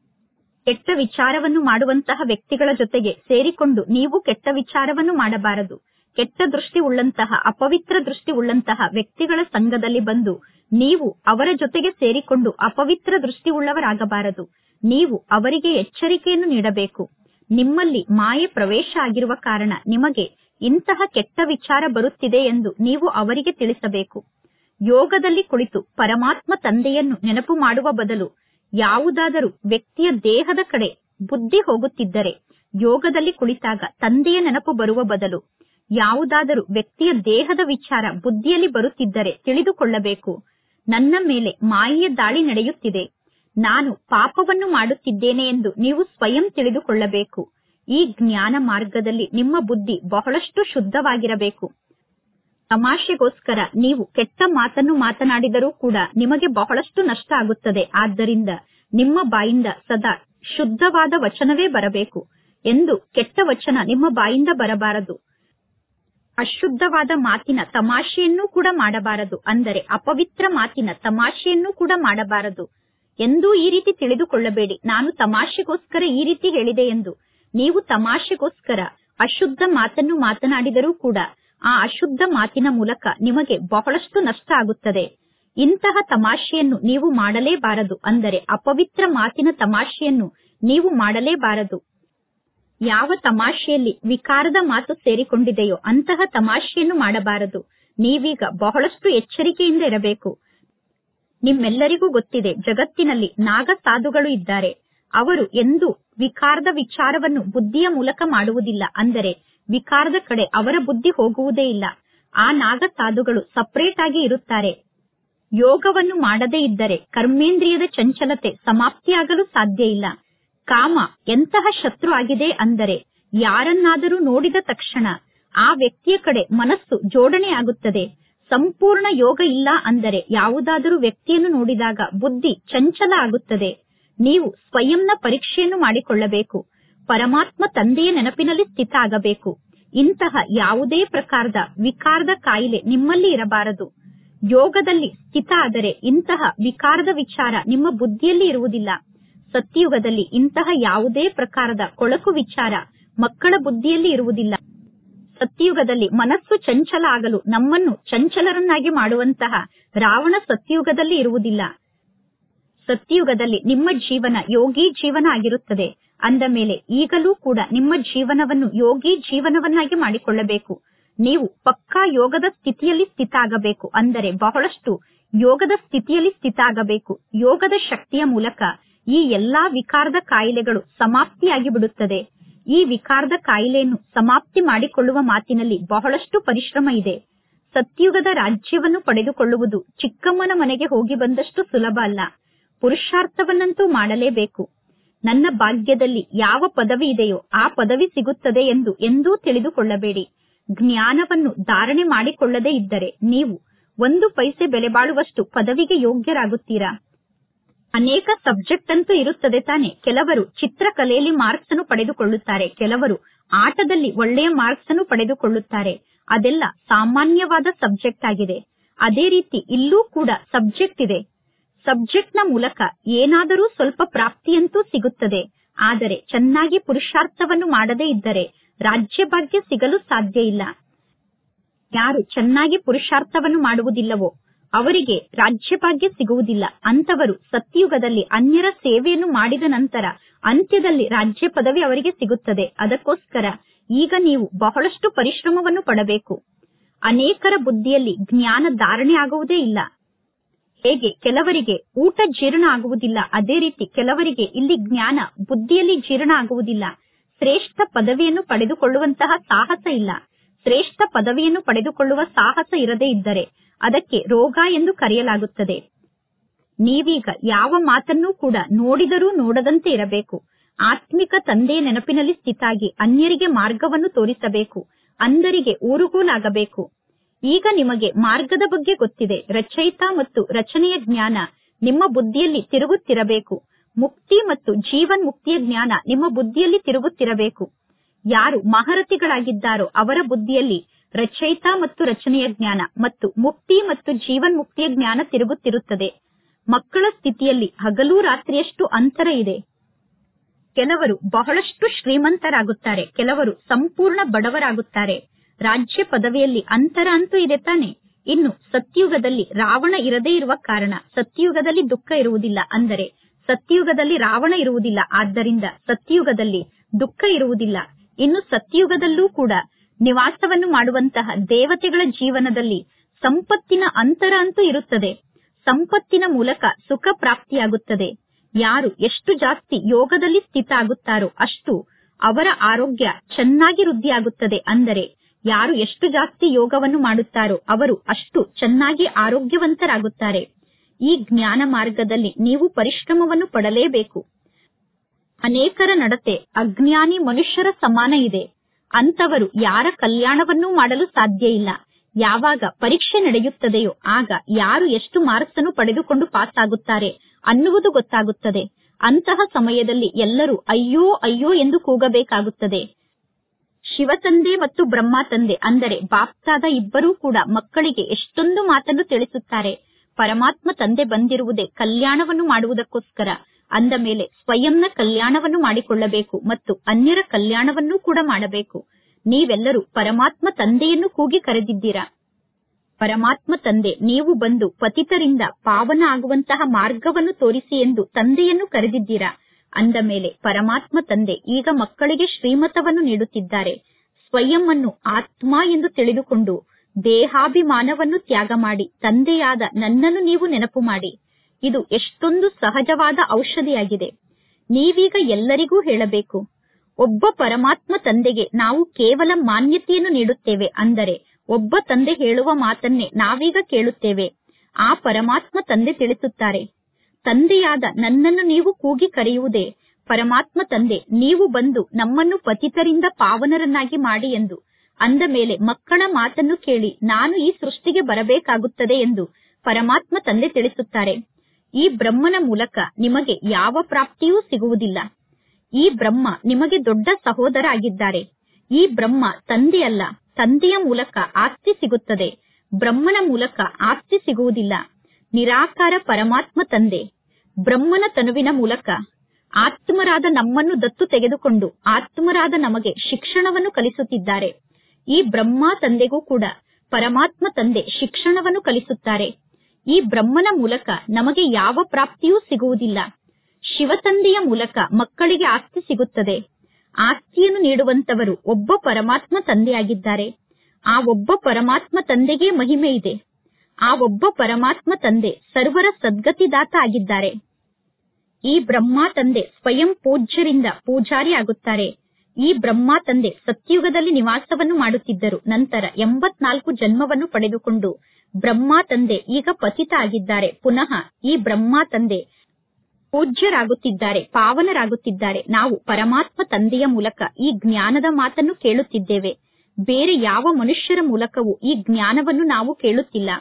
ಕೆಟ್ಟ ವಿಚಾರವನ್ನು ಮಾಡುವಂತಹ ವ್ಯಕ್ತಿಗಳ ಜೊತೆಗೆ ಸೇರಿಕೊಂಡು ನೀವು ಕೆಟ್ಟ ವಿಚಾರವನ್ನು ಮಾಡಬಾರದು ಕೆಟ್ಟ ದೃಷ್ಟಿ ಉಳ್ಳಂತಹ ಅಪವಿತ್ರ ದೃಷ್ಟಿ ಉಳ್ಳಂತಹ ವ್ಯಕ್ತಿಗಳ ಸಂಘದಲ್ಲಿ ಬಂದು ನೀವು ಅವರ ಜೊತೆಗೆ ಸೇರಿಕೊಂಡು ಅಪವಿತ್ರ ದೃಷ್ಟಿ ಉಳ್ಳವರಾಗಬಾರದು ನೀವು ಅವರಿಗೆ ಎಚ್ಚರಿಕೆಯನ್ನು ನೀಡಬೇಕು ನಿಮ್ಮಲ್ಲಿ ಮಾಯೆ ಪ್ರವೇಶ ಆಗಿರುವ ಕಾರಣ ನಿಮಗೆ ಇಂತಹ ಕೆಟ್ಟ ವಿಚಾರ ಬರುತ್ತಿದೆ ಎಂದು ನೀವು ಅವರಿಗೆ ತಿಳಿಸಬೇಕು ಯೋಗದಲ್ಲಿ ಕುಳಿತು ಪರಮಾತ್ಮ ತಂದೆಯನ್ನು ನೆನಪು ಮಾಡುವ ಬದಲು ಯಾವುದಾದರೂ ವ್ಯಕ್ತಿಯ ದೇಹದ ಕಡೆ ಬುದ್ಧಿ ಹೋಗುತ್ತಿದ್ದರೆ ಯೋಗದಲ್ಲಿ ಕುಳಿತಾಗ ತಂದೆಯ ನೆನಪು ಬರುವ ಬದಲು ಯಾವುದಾದರೂ ವ್ಯಕ್ತಿಯ ದೇಹದ ವಿಚಾರ ಬುದ್ಧಿಯಲ್ಲಿ ಬರುತ್ತಿದ್ದರೆ ತಿಳಿದುಕೊಳ್ಳಬೇಕು ನನ್ನ ಮೇಲೆ ಮಾಯೆಯ ದಾಳಿ ನಡೆಯುತ್ತಿದೆ ನಾನು ಪಾಪವನ್ನು ಮಾಡುತ್ತಿದ್ದೇನೆ ಎಂದು ನೀವು ಸ್ವಯಂ ತಿಳಿದುಕೊಳ್ಳಬೇಕು ಈ ಜ್ಞಾನ ಮಾರ್ಗದಲ್ಲಿ ನಿಮ್ಮ ಬುದ್ಧಿ ಬಹಳಷ್ಟು ಶುದ್ಧವಾಗಿರಬೇಕು ತಮಾಷೆಗೋಸ್ಕರ ನೀವು ಕೆಟ್ಟ ಮಾತನ್ನು ಮಾತನಾಡಿದರೂ ಕೂಡ ನಿಮಗೆ ಬಹಳಷ್ಟು ನಷ್ಟ ಆಗುತ್ತದೆ ಆದ್ದರಿಂದ ನಿಮ್ಮ ಬಾಯಿಂದ ಸದಾ ಶುದ್ಧವಾದ ವಚನವೇ ಬರಬೇಕು ಎಂದು ಕೆಟ್ಟ ವಚನ ನಿಮ್ಮ ಬಾಯಿಂದ ಬರಬಾರದು ಅಶುದ್ಧವಾದ ಮಾತಿನ ತಮಾಷೆಯನ್ನೂ ಕೂಡ ಮಾಡಬಾರದು ಅಂದರೆ ಅಪವಿತ್ರ ಮಾತಿನ ತಮಾಷೆಯನ್ನೂ ಕೂಡ ಮಾಡಬಾರದು ಎಂದೂ ಈ ರೀತಿ ತಿಳಿದುಕೊಳ್ಳಬೇಡಿ ನಾನು ತಮಾಷೆಗೋಸ್ಕರ ಈ ರೀತಿ ಹೇಳಿದೆ ಎಂದು ನೀವು ತಮಾಷೆಗೋಸ್ಕರ ಅಶುದ್ಧ ಮಾತನ್ನು ಮಾತನಾಡಿದರೂ ಕೂಡ ಆ ಅಶುದ್ಧ ಮಾತಿನ ಮೂಲಕ ನಿಮಗೆ ಬಹಳಷ್ಟು ನಷ್ಟ ಆಗುತ್ತದೆ ಇಂತಹ ತಮಾಷೆಯನ್ನು ನೀವು ಮಾಡಲೇಬಾರದು ಅಂದರೆ ಅಪವಿತ್ರ ಮಾತಿನ ತಮಾಷೆಯನ್ನು ನೀವು ಮಾಡಲೇಬಾರದು ಯಾವ ತಮಾಷೆಯಲ್ಲಿ ವಿಕಾರದ ಮಾತು ಸೇರಿಕೊಂಡಿದೆಯೋ ಅಂತಹ ತಮಾಷೆಯನ್ನು ಮಾಡಬಾರದು ನೀವೀಗ ಬಹಳಷ್ಟು ಎಚ್ಚರಿಕೆಯಿಂದ ಇರಬೇಕು ನಿಮ್ಮೆಲ್ಲರಿಗೂ ಗೊತ್ತಿದೆ ಜಗತ್ತಿನಲ್ಲಿ ನಾಗ ಸಾಧುಗಳು ಇದ್ದಾರೆ ಅವರು ಎಂದೂ ವಿಕಾರದ ವಿಚಾರವನ್ನು ಬುದ್ಧಿಯ ಮೂಲಕ ಮಾಡುವುದಿಲ್ಲ ಅಂದರೆ ವಿಕಾರದ ಕಡೆ ಅವರ ಬುದ್ಧಿ ಹೋಗುವುದೇ ಇಲ್ಲ ಆ ನಾಗ ಸಾಧುಗಳು ಸಪರೇಟ್ ಆಗಿ ಇರುತ್ತಾರೆ ಯೋಗವನ್ನು ಮಾಡದೇ ಇದ್ದರೆ ಕರ್ಮೇಂದ್ರಿಯದ ಚಂಚಲತೆ ಸಮಾಪ್ತಿಯಾಗಲು ಸಾಧ್ಯ ಇಲ್ಲ ಕಾಮ ಎಂತಹ ಶತ್ರು ಆಗಿದೆ ಅಂದರೆ ಯಾರನ್ನಾದರೂ ನೋಡಿದ ತಕ್ಷಣ ಆ ವ್ಯಕ್ತಿಯ ಕಡೆ ಮನಸ್ಸು ಜೋಡಣೆಯಾಗುತ್ತದೆ ಸಂಪೂರ್ಣ ಯೋಗ ಇಲ್ಲ ಅಂದರೆ ಯಾವುದಾದರೂ ವ್ಯಕ್ತಿಯನ್ನು ನೋಡಿದಾಗ ಬುದ್ಧಿ ಚಂಚಲ ಆಗುತ್ತದೆ ನೀವು ಸ್ವಯಂನ ಪರೀಕ್ಷೆಯನ್ನು ಮಾಡಿಕೊಳ್ಳಬೇಕು ಪರಮಾತ್ಮ ತಂದೆಯ ನೆನಪಿನಲ್ಲಿ ಸ್ಥಿತ ಆಗಬೇಕು ಇಂತಹ ಯಾವುದೇ ಪ್ರಕಾರದ ವಿಕಾರದ ಕಾಯಿಲೆ ನಿಮ್ಮಲ್ಲಿ ಇರಬಾರದು ಯೋಗದಲ್ಲಿ ಸ್ಥಿತ ಆದರೆ ಇಂತಹ ವಿಕಾರದ ವಿಚಾರ ನಿಮ್ಮ ಬುದ್ಧಿಯಲ್ಲಿ ಇರುವುದಿಲ್ಲ ಸತ್ಯಯುಗದಲ್ಲಿ ಇಂತಹ ಯಾವುದೇ ಪ್ರಕಾರದ ಕೊಳಕು ವಿಚಾರ ಮಕ್ಕಳ ಬುದ್ಧಿಯಲ್ಲಿ ಇರುವುದಿಲ್ಲ ಸತ್ಯುಗದಲ್ಲಿ ಮನಸ್ಸು ಚಂಚಲ ಆಗಲು ನಮ್ಮನ್ನು ಚಂಚಲರನ್ನಾಗಿ ಮಾಡುವಂತಹ ರಾವಣ ಸತ್ಯುಗದಲ್ಲಿ ಇರುವುದಿಲ್ಲ ಸತ್ಯುಗದಲ್ಲಿ ನಿಮ್ಮ ಜೀವನ ಯೋಗಿ ಜೀವನ ಆಗಿರುತ್ತದೆ ಅಂದ ಮೇಲೆ ಈಗಲೂ ಕೂಡ ನಿಮ್ಮ ಜೀವನವನ್ನು ಯೋಗಿ ಜೀವನವನ್ನಾಗಿ ಮಾಡಿಕೊಳ್ಳಬೇಕು ನೀವು ಪಕ್ಕಾ ಯೋಗದ ಸ್ಥಿತಿಯಲ್ಲಿ ಸ್ಥಿತ ಆಗಬೇಕು ಅಂದರೆ ಬಹಳಷ್ಟು ಯೋಗದ ಸ್ಥಿತಿಯಲ್ಲಿ ಸ್ಥಿತ ಆಗಬೇಕು ಯೋಗದ ಶಕ್ತಿಯ ಮೂಲಕ ಈ ಎಲ್ಲಾ ವಿಕಾರದ ಕಾಯಿಲೆಗಳು ಸಮಾಪ್ತಿಯಾಗಿ ಬಿಡುತ್ತದೆ ಈ ವಿಕಾರದ ಕಾಯಿಲೆಯನ್ನು ಸಮಾಪ್ತಿ ಮಾಡಿಕೊಳ್ಳುವ ಮಾತಿನಲ್ಲಿ ಬಹಳಷ್ಟು ಪರಿಶ್ರಮ ಇದೆ ಸತ್ಯುಗದ ರಾಜ್ಯವನ್ನು ಪಡೆದುಕೊಳ್ಳುವುದು ಚಿಕ್ಕಮ್ಮನ ಮನೆಗೆ ಹೋಗಿ ಬಂದಷ್ಟು ಸುಲಭ ಅಲ್ಲ ಪುರುಷಾರ್ಥವನ್ನಂತೂ ಮಾಡಲೇಬೇಕು ನನ್ನ ಭಾಗ್ಯದಲ್ಲಿ ಯಾವ ಪದವಿ ಇದೆಯೋ ಆ ಪದವಿ ಸಿಗುತ್ತದೆ ಎಂದು ಎಂದೂ ತಿಳಿದುಕೊಳ್ಳಬೇಡಿ ಜ್ಞಾನವನ್ನು ಧಾರಣೆ ಮಾಡಿಕೊಳ್ಳದೇ ಇದ್ದರೆ ನೀವು ಒಂದು ಪೈಸೆ ಬೆಲೆ ಬಾಳುವಷ್ಟು ಪದವಿಗೆ ಯೋಗ್ಯರಾಗುತ್ತೀರಾ ಅನೇಕ ಸಬ್ಜೆಕ್ಟ್ ಅಂತೂ ಇರುತ್ತದೆ ತಾನೆ ಕೆಲವರು ಚಿತ್ರಕಲೆಯಲ್ಲಿ ಮಾರ್ಕ್ಸ್ ಅನ್ನು ಪಡೆದುಕೊಳ್ಳುತ್ತಾರೆ ಕೆಲವರು ಆಟದಲ್ಲಿ ಒಳ್ಳೆಯ ಮಾರ್ಕ್ಸ್ ಅನ್ನು ಪಡೆದುಕೊಳ್ಳುತ್ತಾರೆ ಅದೆಲ್ಲ ಸಾಮಾನ್ಯವಾದ ಸಬ್ಜೆಕ್ಟ್ ಆಗಿದೆ ಅದೇ ರೀತಿ ಇಲ್ಲೂ ಕೂಡ ಸಬ್ಜೆಕ್ಟ್ ಇದೆ ಸಬ್ಜೆಕ್ಟ್ ನ ಮೂಲಕ ಏನಾದರೂ ಸ್ವಲ್ಪ ಪ್ರಾಪ್ತಿಯಂತೂ ಸಿಗುತ್ತದೆ ಆದರೆ ಚೆನ್ನಾಗಿ ಪುರುಷಾರ್ಥವನ್ನು ಮಾಡದೇ ಇದ್ದರೆ ರಾಜ್ಯ ಭಾಗ್ಯ ಸಿಗಲು ಸಾಧ್ಯ ಇಲ್ಲ ಯಾರು ಚೆನ್ನಾಗಿ ಪುರುಷಾರ್ಥವನ್ನು ಮಾಡುವುದಿಲ್ಲವೋ ಅವರಿಗೆ ರಾಜ್ಯ ಭಾಗ್ಯ ಸಿಗುವುದಿಲ್ಲ ಅಂತವರು ಸತ್ಯುಗದಲ್ಲಿ ಅನ್ಯರ ಸೇವೆಯನ್ನು ಮಾಡಿದ ನಂತರ ಅಂತ್ಯದಲ್ಲಿ ರಾಜ್ಯ ಪದವಿ ಅವರಿಗೆ ಸಿಗುತ್ತದೆ ಅದಕ್ಕೋಸ್ಕರ ಈಗ ನೀವು ಬಹಳಷ್ಟು ಪರಿಶ್ರಮವನ್ನು ಪಡಬೇಕು ಅನೇಕರ ಬುದ್ಧಿಯಲ್ಲಿ ಜ್ಞಾನ ಧಾರಣೆ ಆಗುವುದೇ ಇಲ್ಲ ಹೇಗೆ ಕೆಲವರಿಗೆ ಊಟ ಜೀರ್ಣ ಆಗುವುದಿಲ್ಲ ಅದೇ ರೀತಿ ಕೆಲವರಿಗೆ ಇಲ್ಲಿ ಜ್ಞಾನ ಬುದ್ಧಿಯಲ್ಲಿ ಜೀರ್ಣ ಆಗುವುದಿಲ್ಲ ಶ್ರೇಷ್ಠ ಪದವಿಯನ್ನು ಪಡೆದುಕೊಳ್ಳುವಂತಹ ಸಾಹಸ ಇಲ್ಲ ಶ್ರೇಷ್ಠ ಪದವಿಯನ್ನು ಪಡೆದುಕೊಳ್ಳುವ ಸಾಹಸ ಇರದೇ ಇದ್ದರೆ ಅದಕ್ಕೆ ರೋಗ ಎಂದು ಕರೆಯಲಾಗುತ್ತದೆ ನೀವೀಗ ಯಾವ ಮಾತನ್ನೂ ಕೂಡ ನೋಡಿದರೂ ನೋಡದಂತೆ ಇರಬೇಕು ಆತ್ಮಿಕ ತಂದೆಯ ನೆನಪಿನಲ್ಲಿ ಸ್ಥಿತಾಗಿ ಅನ್ಯರಿಗೆ ಮಾರ್ಗವನ್ನು ತೋರಿಸಬೇಕು ಅಂದರಿಗೆ ಊರುಗೋಲಾಗಬೇಕು ಈಗ ನಿಮಗೆ ಮಾರ್ಗದ ಬಗ್ಗೆ ಗೊತ್ತಿದೆ ರಚಯಿತ ಮತ್ತು ರಚನೆಯ ಜ್ಞಾನ ನಿಮ್ಮ ಬುದ್ಧಿಯಲ್ಲಿ ತಿರುಗುತ್ತಿರಬೇಕು ಮುಕ್ತಿ ಮತ್ತು ಜೀವನ್ ಮುಕ್ತಿಯ ಜ್ಞಾನ ನಿಮ್ಮ ಬುದ್ಧಿಯಲ್ಲಿ ತಿರುಗುತ್ತಿರಬೇಕು ಯಾರು ಮಹರಥಿಗಳಾಗಿದ್ದಾರೋ ಅವರ ಬುದ್ಧಿಯಲ್ಲಿ ರಚಯಿತ ಮತ್ತು ರಚನೆಯ ಜ್ಞಾನ ಮತ್ತು ಮುಕ್ತಿ ಮತ್ತು ಜೀವನ್ ಮುಕ್ತಿಯ ಜ್ಞಾನ ತಿರುಗುತ್ತಿರುತ್ತದೆ ಮಕ್ಕಳ ಸ್ಥಿತಿಯಲ್ಲಿ ಹಗಲು ರಾತ್ರಿಯಷ್ಟು ಅಂತರ ಇದೆ ಕೆಲವರು ಬಹಳಷ್ಟು ಶ್ರೀಮಂತರಾಗುತ್ತಾರೆ ಕೆಲವರು ಸಂಪೂರ್ಣ ಬಡವರಾಗುತ್ತಾರೆ ರಾಜ್ಯ ಪದವಿಯಲ್ಲಿ ಅಂತರ ಅಂತೂ ಇದೆ ತಾನೆ ಇನ್ನು ಸತ್ಯುಗದಲ್ಲಿ ರಾವಣ ಇರದೇ ಇರುವ ಕಾರಣ ಸತ್ಯುಗದಲ್ಲಿ ದುಃಖ ಇರುವುದಿಲ್ಲ ಅಂದರೆ ಸತ್ಯುಗದಲ್ಲಿ ರಾವಣ ಇರುವುದಿಲ್ಲ ಆದ್ದರಿಂದ ಸತ್ಯುಗದಲ್ಲಿ ದುಃಖ ಇರುವುದಿಲ್ಲ ಇನ್ನು ಸತ್ಯುಗದಲ್ಲೂ ಕೂಡ ನಿವಾಸವನ್ನು ಮಾಡುವಂತಹ ದೇವತೆಗಳ ಜೀವನದಲ್ಲಿ ಸಂಪತ್ತಿನ ಅಂತರ ಅಂತೂ ಇರುತ್ತದೆ ಸಂಪತ್ತಿನ ಮೂಲಕ ಸುಖ ಪ್ರಾಪ್ತಿಯಾಗುತ್ತದೆ ಯಾರು ಎಷ್ಟು ಜಾಸ್ತಿ ಯೋಗದಲ್ಲಿ ಸ್ಥಿತ ಆಗುತ್ತಾರೋ ಅಷ್ಟು ಅವರ ಆರೋಗ್ಯ ಚೆನ್ನಾಗಿ ವೃದ್ಧಿಯಾಗುತ್ತದೆ ಅಂದರೆ ಯಾರು ಎಷ್ಟು ಜಾಸ್ತಿ ಯೋಗವನ್ನು ಮಾಡುತ್ತಾರೋ ಅವರು ಅಷ್ಟು ಚೆನ್ನಾಗಿ ಆರೋಗ್ಯವಂತರಾಗುತ್ತಾರೆ ಈ ಜ್ಞಾನ ಮಾರ್ಗದಲ್ಲಿ ನೀವು ಪರಿಶ್ರಮವನ್ನು ಪಡಲೇಬೇಕು ಅನೇಕರ ನಡತೆ ಅಜ್ಞಾನಿ ಮನುಷ್ಯರ ಸಮಾನ ಇದೆ ಅಂತವರು ಯಾರ ಕಲ್ಯಾಣವನ್ನೂ ಮಾಡಲು ಸಾಧ್ಯ ಇಲ್ಲ ಯಾವಾಗ ಪರೀಕ್ಷೆ ನಡೆಯುತ್ತದೆಯೋ ಆಗ ಯಾರು ಎಷ್ಟು ಮಾರ್ಕ್ಸ್ ಅನ್ನು ಪಡೆದುಕೊಂಡು ಪಾಸ್ ಆಗುತ್ತಾರೆ ಅನ್ನುವುದು ಗೊತ್ತಾಗುತ್ತದೆ ಅಂತಹ ಸಮಯದಲ್ಲಿ ಎಲ್ಲರೂ ಅಯ್ಯೋ ಅಯ್ಯೋ ಎಂದು ಕೂಗಬೇಕಾಗುತ್ತದೆ ಶಿವತಂದೆ ಮತ್ತು ಬ್ರಹ್ಮ ತಂದೆ ಅಂದರೆ ಬಾಪ್ತಾದ ಇಬ್ಬರೂ ಕೂಡ ಮಕ್ಕಳಿಗೆ ಎಷ್ಟೊಂದು ಮಾತನ್ನು ತಿಳಿಸುತ್ತಾರೆ ಪರಮಾತ್ಮ ತಂದೆ ಬಂದಿರುವುದೇ ಕಲ್ಯಾಣವನ್ನು ಮಾಡುವುದಕ್ಕೋಸ್ಕರ ಅಂದ ಮೇಲೆ ಸ್ವಯಂನ ಕಲ್ಯಾಣವನ್ನು ಮಾಡಿಕೊಳ್ಳಬೇಕು ಮತ್ತು ಅನ್ಯರ ಕಲ್ಯಾಣವನ್ನೂ ಕೂಡ ಮಾಡಬೇಕು ನೀವೆಲ್ಲರೂ ಪರಮಾತ್ಮ ತಂದೆಯನ್ನು ಕೂಗಿ ಕರೆದಿದ್ದೀರಾ ಪರಮಾತ್ಮ ತಂದೆ ನೀವು ಬಂದು ಪತಿತರಿಂದ ಪಾವನ ಆಗುವಂತಹ ಮಾರ್ಗವನ್ನು ತೋರಿಸಿ ಎಂದು ತಂದೆಯನ್ನು ಕರೆದಿದ್ದೀರಾ ಅಂದ ಮೇಲೆ ಪರಮಾತ್ಮ ತಂದೆ ಈಗ ಮಕ್ಕಳಿಗೆ ಶ್ರೀಮತವನ್ನು ನೀಡುತ್ತಿದ್ದಾರೆ ಸ್ವಯಂ ಅನ್ನು ಆತ್ಮ ಎಂದು ತಿಳಿದುಕೊಂಡು ದೇಹಾಭಿಮಾನವನ್ನು ತ್ಯಾಗ ಮಾಡಿ ತಂದೆಯಾದ ನನ್ನನ್ನು ನೀವು ನೆನಪು ಮಾಡಿ ಇದು ಎಷ್ಟೊಂದು ಸಹಜವಾದ ಔಷಧಿಯಾಗಿದೆ ನೀವೀಗ ಎಲ್ಲರಿಗೂ ಹೇಳಬೇಕು ಒಬ್ಬ ಪರಮಾತ್ಮ ತಂದೆಗೆ ನಾವು ಕೇವಲ ಮಾನ್ಯತೆಯನ್ನು ನೀಡುತ್ತೇವೆ ಅಂದರೆ ಒಬ್ಬ ತಂದೆ ಹೇಳುವ ಮಾತನ್ನೇ ನಾವೀಗ ಕೇಳುತ್ತೇವೆ ಆ ಪರಮಾತ್ಮ ತಂದೆ ತಿಳಿಸುತ್ತಾರೆ ತಂದೆಯಾದ ನನ್ನನ್ನು ನೀವು ಕೂಗಿ ಕರೆಯುವುದೇ ಪರಮಾತ್ಮ ತಂದೆ ನೀವು ಬಂದು ನಮ್ಮನ್ನು ಪತಿತರಿಂದ ಪಾವನರನ್ನಾಗಿ ಮಾಡಿ ಎಂದು ಅಂದ ಮೇಲೆ ಮಕ್ಕಳ ಮಾತನ್ನು ಕೇಳಿ ನಾನು ಈ ಸೃಷ್ಟಿಗೆ ಬರಬೇಕಾಗುತ್ತದೆ ಎಂದು ಪರಮಾತ್ಮ ತಂದೆ ತಿಳಿಸುತ್ತಾರೆ ಈ ಬ್ರಹ್ಮನ ಮೂಲಕ ನಿಮಗೆ ಯಾವ ಪ್ರಾಪ್ತಿಯೂ ಸಿಗುವುದಿಲ್ಲ ಈ ಬ್ರಹ್ಮ ನಿಮಗೆ ದೊಡ್ಡ ಸಹೋದರ ಆಗಿದ್ದಾರೆ ಈ ಬ್ರಹ್ಮ ತಂದೆಯಲ್ಲ ತಂದೆಯ ಮೂಲಕ ಆಸ್ತಿ ಸಿಗುತ್ತದೆ ಬ್ರಹ್ಮನ ಮೂಲಕ ಆಸ್ತಿ ಸಿಗುವುದಿಲ್ಲ ನಿರಾಕಾರ ಪರಮಾತ್ಮ ತಂದೆ ಬ್ರಹ್ಮನ ತನುವಿನ ಮೂಲಕ ಆತ್ಮರಾದ ನಮ್ಮನ್ನು ದತ್ತು ತೆಗೆದುಕೊಂಡು ಆತ್ಮರಾದ ನಮಗೆ ಶಿಕ್ಷಣವನ್ನು ಕಲಿಸುತ್ತಿದ್ದಾರೆ ಈ ಬ್ರಹ್ಮ ತಂದೆಗೂ ಕೂಡ ಪರಮಾತ್ಮ ತಂದೆ ಶಿಕ್ಷಣವನ್ನು ಕಲಿಸುತ್ತಾರೆ ಈ ಬ್ರಹ್ಮನ ಮೂಲಕ ನಮಗೆ ಯಾವ ಪ್ರಾಪ್ತಿಯೂ ಸಿಗುವುದಿಲ್ಲ ಶಿವತಂದೆಯ ಮೂಲಕ ಮಕ್ಕಳಿಗೆ ಆಸ್ತಿ ಸಿಗುತ್ತದೆ ಆಸ್ತಿಯನ್ನು ನೀಡುವಂತವರು ಒಬ್ಬ ಪರಮಾತ್ಮ ತಂದೆಯಾಗಿದ್ದಾರೆ ಆ ಒಬ್ಬ ಪರಮಾತ್ಮ ತಂದೆಗೆ ಮಹಿಮೆ ಇದೆ ಆ ಒಬ್ಬ ಪರಮಾತ್ಮ ತಂದೆ ಸರ್ವರ ಸದ್ಗತಿದಾತ ಆಗಿದ್ದಾರೆ ಈ ಬ್ರಹ್ಮ ತಂದೆ ಸ್ವಯಂ ಪೂಜ್ಯರಿಂದ ಪೂಜಾರಿ ಆಗುತ್ತಾರೆ ಈ ಬ್ರಹ್ಮ ತಂದೆ ಸತ್ಯುಗದಲ್ಲಿ ನಿವಾಸವನ್ನು ಮಾಡುತ್ತಿದ್ದರು ನಂತರ ಎಂಬತ್ನಾಲ್ಕು ಜನ್ಮವನ್ನು ಪಡೆದುಕೊಂಡು ಬ್ರಹ್ಮ ತಂದೆ ಈಗ ಪತಿತ ಆಗಿದ್ದಾರೆ ಪುನಃ ಈ ಬ್ರಹ್ಮ ತಂದೆ ಪೂಜ್ಯರಾಗುತ್ತಿದ್ದಾರೆ ಪಾವನರಾಗುತ್ತಿದ್ದಾರೆ ನಾವು ಪರಮಾತ್ಮ ತಂದೆಯ ಮೂಲಕ ಈ ಜ್ಞಾನದ ಮಾತನ್ನು ಕೇಳುತ್ತಿದ್ದೇವೆ ಬೇರೆ ಯಾವ ಮನುಷ್ಯರ ಮೂಲಕವೂ ಈ ಜ್ಞಾನವನ್ನು ನಾವು ಕೇಳುತ್ತಿಲ್ಲ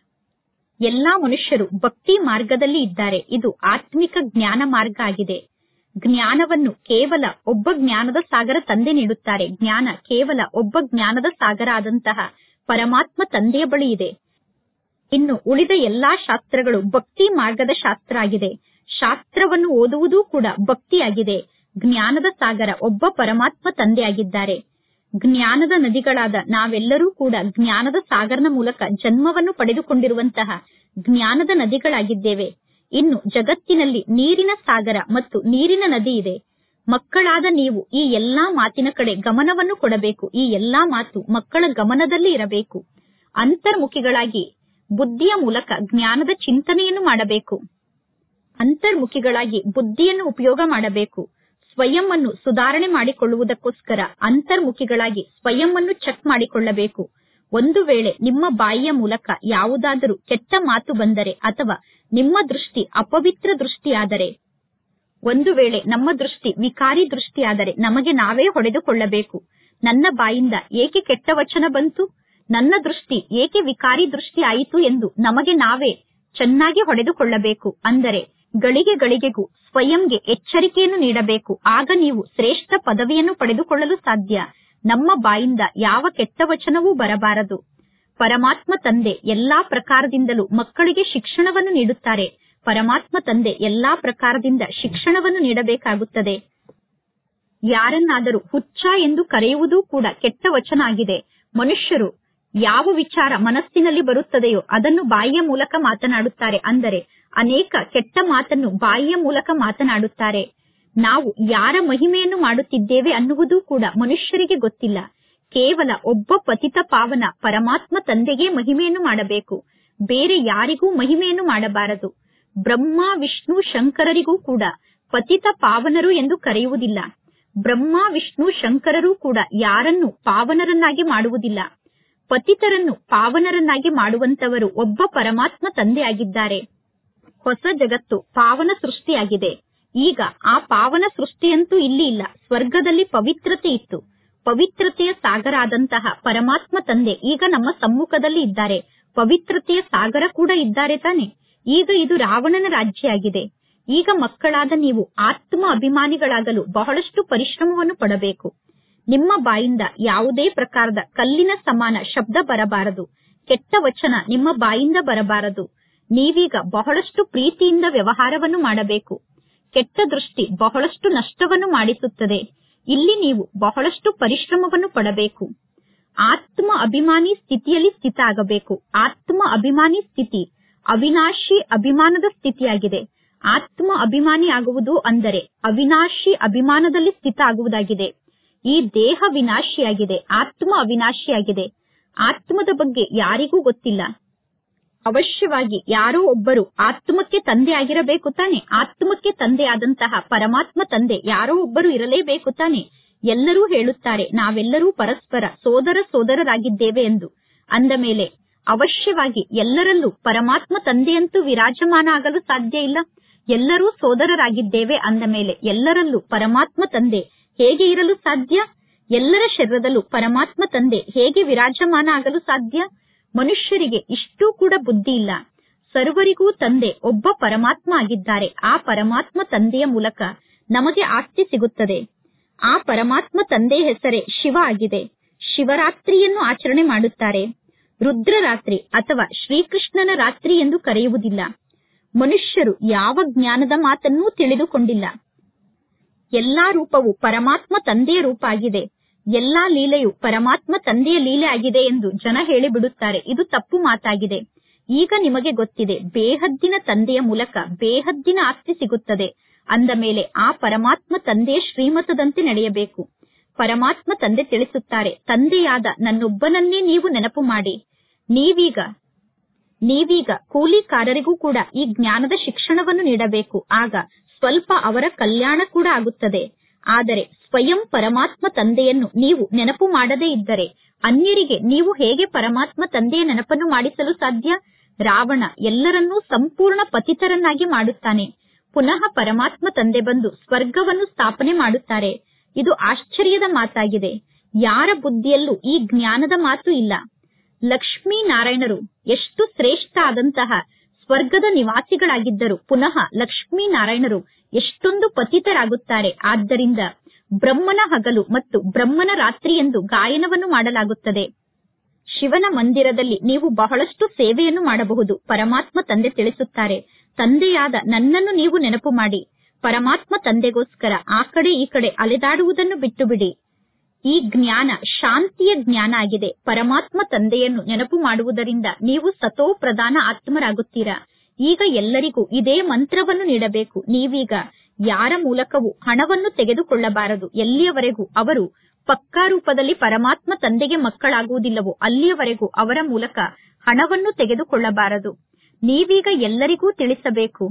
ಎಲ್ಲಾ ಮನುಷ್ಯರು ಭಕ್ತಿ ಮಾರ್ಗದಲ್ಲಿ ಇದ್ದಾರೆ ಇದು ಆತ್ಮಿಕ ಜ್ಞಾನ ಮಾರ್ಗ ಆಗಿದೆ ಜ್ಞಾನವನ್ನು ಕೇವಲ ಒಬ್ಬ ಜ್ಞಾನದ ಸಾಗರ ತಂದೆ ನೀಡುತ್ತಾರೆ ಜ್ಞಾನ ಕೇವಲ ಒಬ್ಬ ಜ್ಞಾನದ ಸಾಗರ ಆದಂತಹ ಪರಮಾತ್ಮ ತಂದೆಯ ಬಳಿ ಇದೆ ಇನ್ನು ಉಳಿದ ಎಲ್ಲಾ ಶಾಸ್ತ್ರಗಳು ಭಕ್ತಿ ಮಾರ್ಗದ ಶಾಸ್ತ್ರ ಆಗಿದೆ ಶಾಸ್ತ್ರವನ್ನು ಓದುವುದೂ ಕೂಡ ಭಕ್ತಿಯಾಗಿದೆ ಜ್ಞಾನದ ಸಾಗರ ಒಬ್ಬ ಪರಮಾತ್ಮ ತಂದೆಯಾಗಿದ್ದಾರೆ ಜ್ಞಾನದ ನದಿಗಳಾದ ನಾವೆಲ್ಲರೂ ಕೂಡ ಜ್ಞಾನದ ಸಾಗರನ ಮೂಲಕ ಜನ್ಮವನ್ನು ಪಡೆದುಕೊಂಡಿರುವಂತಹ ಜ್ಞಾನದ ನದಿಗಳಾಗಿದ್ದೇವೆ ಇನ್ನು ಜಗತ್ತಿನಲ್ಲಿ ನೀರಿನ ಸಾಗರ ಮತ್ತು ನೀರಿನ ನದಿ ಇದೆ ಮಕ್ಕಳಾದ ನೀವು ಈ ಎಲ್ಲಾ ಮಾತಿನ ಕಡೆ ಗಮನವನ್ನು ಕೊಡಬೇಕು ಈ ಎಲ್ಲಾ ಮಾತು ಮಕ್ಕಳ ಗಮನದಲ್ಲಿ ಇರಬೇಕು ಅಂತರ್ಮುಖಿಗಳಾಗಿ ಬುದ್ಧಿಯ ಮೂಲಕ ಜ್ಞಾನದ ಚಿಂತನೆಯನ್ನು ಮಾಡಬೇಕು ಅಂತರ್ಮುಖಿಗಳಾಗಿ ಬುದ್ಧಿಯನ್ನು ಉಪಯೋಗ ಮಾಡಬೇಕು ಸ್ವಯಂ ಅನ್ನು ಸುಧಾರಣೆ ಮಾಡಿಕೊಳ್ಳುವುದಕ್ಕೋಸ್ಕರ ಅಂತರ್ಮುಖಿಗಳಾಗಿ ಸ್ವಯಂ ಅನ್ನು ಚೆಕ್ ಮಾಡಿಕೊಳ್ಳಬೇಕು ಒಂದು ವೇಳೆ ನಿಮ್ಮ ಬಾಯಿಯ ಮೂಲಕ ಯಾವುದಾದರೂ ಕೆಟ್ಟ ಮಾತು ಬಂದರೆ ಅಥವಾ ನಿಮ್ಮ ದೃಷ್ಟಿ ಅಪವಿತ್ರ ದೃಷ್ಟಿಯಾದರೆ ಒಂದು ವೇಳೆ ನಮ್ಮ ದೃಷ್ಟಿ ವಿಕಾರಿ ದೃಷ್ಟಿಯಾದರೆ ನಮಗೆ ನಾವೇ ಹೊಡೆದುಕೊಳ್ಳಬೇಕು ನನ್ನ ಬಾಯಿಂದ ಏಕೆ ಕೆಟ್ಟ ವಚನ ಬಂತು ನನ್ನ ದೃಷ್ಟಿ ಏಕೆ ವಿಕಾರಿ ದೃಷ್ಟಿ ಆಯಿತು ಎಂದು ನಮಗೆ ನಾವೇ ಚೆನ್ನಾಗಿ ಹೊಡೆದುಕೊಳ್ಳಬೇಕು ಅಂದರೆ ಗಳಿಗೆ ಗಳಿಗೆಗೂ ಸ್ವಯಂಗೆ ಎಚ್ಚರಿಕೆಯನ್ನು ನೀಡಬೇಕು ಆಗ ನೀವು ಶ್ರೇಷ್ಠ ಪದವಿಯನ್ನು ಪಡೆದುಕೊಳ್ಳಲು ಸಾಧ್ಯ ನಮ್ಮ ಬಾಯಿಂದ ಯಾವ ಕೆಟ್ಟ ವಚನವೂ ಬರಬಾರದು ಪರಮಾತ್ಮ ತಂದೆ ಎಲ್ಲಾ ಪ್ರಕಾರದಿಂದಲೂ ಮಕ್ಕಳಿಗೆ ಶಿಕ್ಷಣವನ್ನು ನೀಡುತ್ತಾರೆ ಪರಮಾತ್ಮ ತಂದೆ ಎಲ್ಲಾ ಪ್ರಕಾರದಿಂದ ಶಿಕ್ಷಣವನ್ನು ನೀಡಬೇಕಾಗುತ್ತದೆ ಯಾರನ್ನಾದರೂ ಹುಚ್ಚ ಎಂದು ಕರೆಯುವುದೂ ಕೂಡ ಕೆಟ್ಟ ವಚನ ಆಗಿದೆ ಮನುಷ್ಯರು ಯಾವ ವಿಚಾರ ಮನಸ್ಸಿನಲ್ಲಿ ಬರುತ್ತದೆಯೋ ಅದನ್ನು ಬಾಯಿಯ ಮೂಲಕ ಮಾತನಾಡುತ್ತಾರೆ ಅಂದರೆ ಅನೇಕ ಕೆಟ್ಟ ಮಾತನ್ನು ಬಾಯಿಯ ಮೂಲಕ ಮಾತನಾಡುತ್ತಾರೆ ನಾವು ಯಾರ ಮಹಿಮೆಯನ್ನು ಮಾಡುತ್ತಿದ್ದೇವೆ ಅನ್ನುವುದೂ ಕೂಡ ಮನುಷ್ಯರಿಗೆ ಗೊತ್ತಿಲ್ಲ ಕೇವಲ ಒಬ್ಬ ಪತಿತ ಪಾವನ ಪರಮಾತ್ಮ ತಂದೆಗೆ ಮಹಿಮೆಯನ್ನು ಮಾಡಬೇಕು ಬೇರೆ ಯಾರಿಗೂ ಮಹಿಮೆಯನ್ನು ಮಾಡಬಾರದು ಬ್ರಹ್ಮ ವಿಷ್ಣು ಶಂಕರರಿಗೂ ಕೂಡ ಪತಿತ ಪಾವನರು ಎಂದು ಕರೆಯುವುದಿಲ್ಲ ಬ್ರಹ್ಮ ವಿಷ್ಣು ಶಂಕರರೂ ಕೂಡ ಯಾರನ್ನು ಪಾವನರನ್ನಾಗಿ ಮಾಡುವುದಿಲ್ಲ ಪತಿತರನ್ನು ಪಾವನರನ್ನಾಗಿ ಮಾಡುವಂತವರು ಒಬ್ಬ ಪರಮಾತ್ಮ ತಂದೆಯಾಗಿದ್ದಾರೆ ಹೊಸ ಜಗತ್ತು ಪಾವನ ಸೃಷ್ಟಿಯಾಗಿದೆ ಈಗ ಆ ಪಾವನ ಸೃಷ್ಟಿಯಂತೂ ಇಲ್ಲಿ ಇಲ್ಲ ಸ್ವರ್ಗದಲ್ಲಿ ಪವಿತ್ರತೆ ಇತ್ತು ಪವಿತ್ರತೆಯ ಸಾಗರ ಆದಂತಹ ಪರಮಾತ್ಮ ತಂದೆ ಈಗ ನಮ್ಮ ಸಮ್ಮುಖದಲ್ಲಿ ಇದ್ದಾರೆ ಪವಿತ್ರತೆಯ ಸಾಗರ ಕೂಡ ಇದ್ದಾರೆ ತಾನೆ ಈಗ ಇದು ರಾವಣನ ರಾಜ್ಯ ಆಗಿದೆ ಈಗ ಮಕ್ಕಳಾದ ನೀವು ಆತ್ಮ ಅಭಿಮಾನಿಗಳಾಗಲು ಬಹಳಷ್ಟು ಪರಿಶ್ರಮವನ್ನು ಪಡಬೇಕು ನಿಮ್ಮ ಬಾಯಿಂದ ಯಾವುದೇ ಪ್ರಕಾರದ ಕಲ್ಲಿನ ಸಮಾನ ಶಬ್ದ ಬರಬಾರದು ಕೆಟ್ಟ ವಚನ ನಿಮ್ಮ ಬಾಯಿಂದ ಬರಬಾರದು ನೀವೀಗ ಬಹಳಷ್ಟು ಪ್ರೀತಿಯಿಂದ ವ್ಯವಹಾರವನ್ನು ಮಾಡಬೇಕು ಕೆಟ್ಟ ದೃಷ್ಟಿ ಬಹಳಷ್ಟು ನಷ್ಟವನ್ನು ಮಾಡಿಸುತ್ತದೆ ಇಲ್ಲಿ ನೀವು ಬಹಳಷ್ಟು ಪರಿಶ್ರಮವನ್ನು ಪಡಬೇಕು ಆತ್ಮ ಅಭಿಮಾನಿ ಸ್ಥಿತಿಯಲ್ಲಿ ಸ್ಥಿತ ಆಗಬೇಕು ಆತ್ಮ ಅಭಿಮಾನಿ ಸ್ಥಿತಿ ಅವಿನಾಶಿ ಅಭಿಮಾನದ ಸ್ಥಿತಿಯಾಗಿದೆ ಆತ್ಮ ಅಭಿಮಾನಿ ಆಗುವುದು ಅಂದರೆ ಅವಿನಾಶಿ ಅಭಿಮಾನದಲ್ಲಿ ಸ್ಥಿತ ಆಗುವುದಾಗಿದೆ ಈ ದೇಹ ವಿನಾಶಿಯಾಗಿದೆ ಆತ್ಮ ಅವಿನಾಶಿಯಾಗಿದೆ ಆತ್ಮದ ಬಗ್ಗೆ ಯಾರಿಗೂ ಗೊತ್ತಿಲ್ಲ ಅವಶ್ಯವಾಗಿ ಯಾರೋ ಒಬ್ಬರು ಆತ್ಮಕ್ಕೆ ತಂದೆ ಆಗಿರಬೇಕು ತಾನೆ ಆತ್ಮಕ್ಕೆ ತಂದೆ ಆದಂತಹ ಪರಮಾತ್ಮ ತಂದೆ ಯಾರೋ ಒಬ್ಬರು ಇರಲೇಬೇಕು ತಾನೆ ಎಲ್ಲರೂ ಹೇಳುತ್ತಾರೆ ನಾವೆಲ್ಲರೂ ಪರಸ್ಪರ ಸೋದರ ಸೋದರರಾಗಿದ್ದೇವೆ ಎಂದು ಅಂದ ಮೇಲೆ ಅವಶ್ಯವಾಗಿ ಎಲ್ಲರಲ್ಲೂ ಪರಮಾತ್ಮ ತಂದೆಯಂತೂ ವಿರಾಜಮಾನ ಆಗಲು ಸಾಧ್ಯ ಇಲ್ಲ ಎಲ್ಲರೂ ಸೋದರರಾಗಿದ್ದೇವೆ ಅಂದ ಮೇಲೆ ಎಲ್ಲರಲ್ಲೂ ಪರಮಾತ್ಮ ತಂದೆ ಹೇಗೆ ಇರಲು ಸಾಧ್ಯ ಎಲ್ಲರ ಶರೀರದಲ್ಲೂ ಪರಮಾತ್ಮ ತಂದೆ ಹೇಗೆ ವಿರಾಜಮಾನ ಆಗಲು ಸಾಧ್ಯ ಮನುಷ್ಯರಿಗೆ ಇಷ್ಟೂ ಕೂಡ ಬುದ್ಧಿ ಇಲ್ಲ ಸರ್ವರಿಗೂ ತಂದೆ ಒಬ್ಬ ಪರಮಾತ್ಮ ಆಗಿದ್ದಾರೆ ಆ ಪರಮಾತ್ಮ ತಂದೆಯ ಮೂಲಕ ನಮಗೆ ಆಸ್ತಿ ಸಿಗುತ್ತದೆ ಆ ಪರಮಾತ್ಮ ತಂದೆ ಹೆಸರೇ ಶಿವ ಆಗಿದೆ ಶಿವರಾತ್ರಿಯನ್ನು ಆಚರಣೆ ಮಾಡುತ್ತಾರೆ ರುದ್ರರಾತ್ರಿ ಅಥವಾ ಶ್ರೀಕೃಷ್ಣನ ರಾತ್ರಿ ಎಂದು ಕರೆಯುವುದಿಲ್ಲ ಮನುಷ್ಯರು ಯಾವ ಜ್ಞಾನದ ಮಾತನ್ನೂ ತಿಳಿದುಕೊಂಡಿಲ್ಲ ಎಲ್ಲಾ ರೂಪವು ಪರಮಾತ್ಮ ತಂದೆಯ ರೂಪ ಆಗಿದೆ ಎಲ್ಲಾ ಲೀಲೆಯು ಪರಮಾತ್ಮ ತಂದೆಯ ಲೀಲೆ ಆಗಿದೆ ಎಂದು ಜನ ಹೇಳಿಬಿಡುತ್ತಾರೆ ಇದು ತಪ್ಪು ಮಾತಾಗಿದೆ ಈಗ ನಿಮಗೆ ಗೊತ್ತಿದೆ ಬೇಹದ್ದಿನ ತಂದೆಯ ಮೂಲಕ ಬೇಹದ್ದಿನ ಆಸ್ತಿ ಸಿಗುತ್ತದೆ ಅಂದ ಮೇಲೆ ಆ ಪರಮಾತ್ಮ ತಂದೆಯ ಶ್ರೀಮತದಂತೆ ನಡೆಯಬೇಕು ಪರಮಾತ್ಮ ತಂದೆ ತಿಳಿಸುತ್ತಾರೆ ತಂದೆಯಾದ ನನ್ನೊಬ್ಬನನ್ನೇ ನೀವು ನೆನಪು ಮಾಡಿ ನೀವೀಗ ನೀವೀಗ ಕೂಲಿಕಾರರಿಗೂ ಕೂಡ ಈ ಜ್ಞಾನದ ಶಿಕ್ಷಣವನ್ನು ನೀಡಬೇಕು ಆಗ ಸ್ವಲ್ಪ ಅವರ ಕಲ್ಯಾಣ ಕೂಡ ಆಗುತ್ತದೆ ಆದರೆ ಸ್ವಯಂ ಪರಮಾತ್ಮ ತಂದೆಯನ್ನು ನೀವು ನೆನಪು ಮಾಡದೇ ಇದ್ದರೆ ಅನ್ಯರಿಗೆ ನೀವು ಹೇಗೆ ಪರಮಾತ್ಮ ತಂದೆಯ ನೆನಪನ್ನು ಮಾಡಿಸಲು ಸಾಧ್ಯ ರಾವಣ ಎಲ್ಲರನ್ನೂ ಸಂಪೂರ್ಣ ಪತಿತರನ್ನಾಗಿ ಮಾಡುತ್ತಾನೆ ಪುನಃ ಪರಮಾತ್ಮ ತಂದೆ ಬಂದು ಸ್ವರ್ಗವನ್ನು ಸ್ಥಾಪನೆ ಮಾಡುತ್ತಾರೆ ಇದು ಆಶ್ಚರ್ಯದ ಮಾತಾಗಿದೆ ಯಾರ ಬುದ್ಧಿಯಲ್ಲೂ ಈ ಜ್ಞಾನದ ಮಾತು ಇಲ್ಲ ಲಕ್ಷ್ಮೀ ನಾರಾಯಣರು ಎಷ್ಟು ಶ್ರೇಷ್ಠ ಆದಂತಹ ಸ್ವರ್ಗದ ನಿವಾಸಿಗಳಾಗಿದ್ದರು ಪುನಃ ಲಕ್ಷ್ಮೀ ನಾರಾಯಣರು ಎಷ್ಟೊಂದು ಪತಿತರಾಗುತ್ತಾರೆ ಆದ್ದರಿಂದ ಬ್ರಹ್ಮನ ಹಗಲು ಮತ್ತು ಬ್ರಹ್ಮನ ರಾತ್ರಿ ಎಂದು ಗಾಯನವನ್ನು ಮಾಡಲಾಗುತ್ತದೆ ಶಿವನ ಮಂದಿರದಲ್ಲಿ ನೀವು ಬಹಳಷ್ಟು ಸೇವೆಯನ್ನು ಮಾಡಬಹುದು ಪರಮಾತ್ಮ ತಂದೆ ತಿಳಿಸುತ್ತಾರೆ ತಂದೆಯಾದ ನನ್ನನ್ನು ನೀವು ನೆನಪು ಮಾಡಿ ಪರಮಾತ್ಮ ತಂದೆಗೋಸ್ಕರ ಆ ಕಡೆ ಈ ಕಡೆ ಅಲೆದಾಡುವುದನ್ನು ಬಿಟ್ಟು ಬಿಡಿ ಈ ಜ್ಞಾನ ಶಾಂತಿಯ ಜ್ಞಾನ ಆಗಿದೆ ಪರಮಾತ್ಮ ತಂದೆಯನ್ನು ನೆನಪು ಮಾಡುವುದರಿಂದ ನೀವು ಸತೋ ಪ್ರಧಾನ ಆತ್ಮರಾಗುತ್ತೀರಾ ಈಗ ಎಲ್ಲರಿಗೂ ಇದೇ ಮಂತ್ರವನ್ನು ನೀಡಬೇಕು ನೀವೀಗ ಯಾರ ಮೂಲಕವೂ ಹಣವನ್ನು ತೆಗೆದುಕೊಳ್ಳಬಾರದು ಎಲ್ಲಿಯವರೆಗೂ ಅವರು ಪಕ್ಕಾ ರೂಪದಲ್ಲಿ ಪರಮಾತ್ಮ ತಂದೆಗೆ ಮಕ್ಕಳಾಗುವುದಿಲ್ಲವೋ ಅಲ್ಲಿಯವರೆಗೂ ಅವರ ಮೂಲಕ ಹಣವನ್ನು ತೆಗೆದುಕೊಳ್ಳಬಾರದು ನೀವೀಗ ಎಲ್ಲರಿಗೂ ತಿಳಿಸಬೇಕು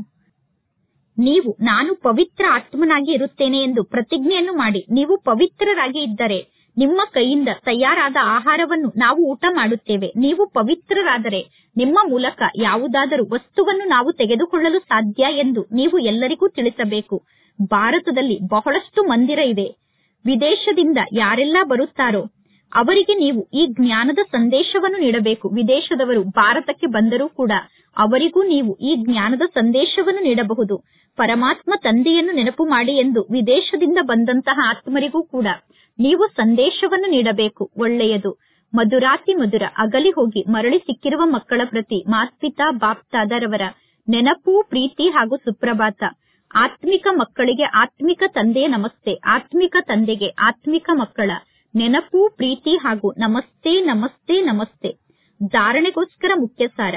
ನೀವು ನಾನು ಪವಿತ್ರ ಆತ್ಮನಾಗಿ ಇರುತ್ತೇನೆ ಎಂದು ಪ್ರತಿಜ್ಞೆಯನ್ನು ಮಾಡಿ ನೀವು ಪವಿತ್ರರಾಗಿ ಇದ್ದರೆ ನಿಮ್ಮ ಕೈಯಿಂದ ತಯಾರಾದ ಆಹಾರವನ್ನು ನಾವು ಊಟ ಮಾಡುತ್ತೇವೆ ನೀವು ಪವಿತ್ರರಾದರೆ ನಿಮ್ಮ ಮೂಲಕ ಯಾವುದಾದರೂ ವಸ್ತುವನ್ನು ನಾವು ತೆಗೆದುಕೊಳ್ಳಲು ಸಾಧ್ಯ ಎಂದು ನೀವು ಎಲ್ಲರಿಗೂ ತಿಳಿಸಬೇಕು ಭಾರತದಲ್ಲಿ ಬಹಳಷ್ಟು ಮಂದಿರ ಇದೆ ವಿದೇಶದಿಂದ ಯಾರೆಲ್ಲ ಬರುತ್ತಾರೋ ಅವರಿಗೆ ನೀವು ಈ ಜ್ಞಾನದ ಸಂದೇಶವನ್ನು ನೀಡಬೇಕು ವಿದೇಶದವರು ಭಾರತಕ್ಕೆ ಬಂದರೂ ಕೂಡ ಅವರಿಗೂ ನೀವು ಈ ಜ್ಞಾನದ ಸಂದೇಶವನ್ನು ನೀಡಬಹುದು ಪರಮಾತ್ಮ ತಂದೆಯನ್ನು ನೆನಪು ಮಾಡಿ ಎಂದು ವಿದೇಶದಿಂದ ಬಂದಂತಹ ಆತ್ಮರಿಗೂ ಕೂಡ ನೀವು ಸಂದೇಶವನ್ನು ನೀಡಬೇಕು ಒಳ್ಳೆಯದು ಮಧುರಾತಿ ಮಧುರ ಅಗಲಿ ಹೋಗಿ ಮರಳಿ ಸಿಕ್ಕಿರುವ ಮಕ್ಕಳ ಪ್ರತಿ ಮಾತ್ಪಿತಾ ಬಾಪ್ತಾದರವರ ನೆನಪು ಪ್ರೀತಿ ಹಾಗೂ ಸುಪ್ರಭಾತ ಆತ್ಮಿಕ ಮಕ್ಕಳಿಗೆ ಆತ್ಮಿಕ ತಂದೆಯ ನಮಸ್ತೆ ಆತ್ಮಿಕ ತಂದೆಗೆ ಆತ್ಮಿಕ ಮಕ್ಕಳ ನೆನಪು ಪ್ರೀತಿ ಹಾಗೂ ನಮಸ್ತೆ ನಮಸ್ತೆ ನಮಸ್ತೆ ಧಾರಣೆಗೋಸ್ಕರ ಮುಖ್ಯ ಸಾರ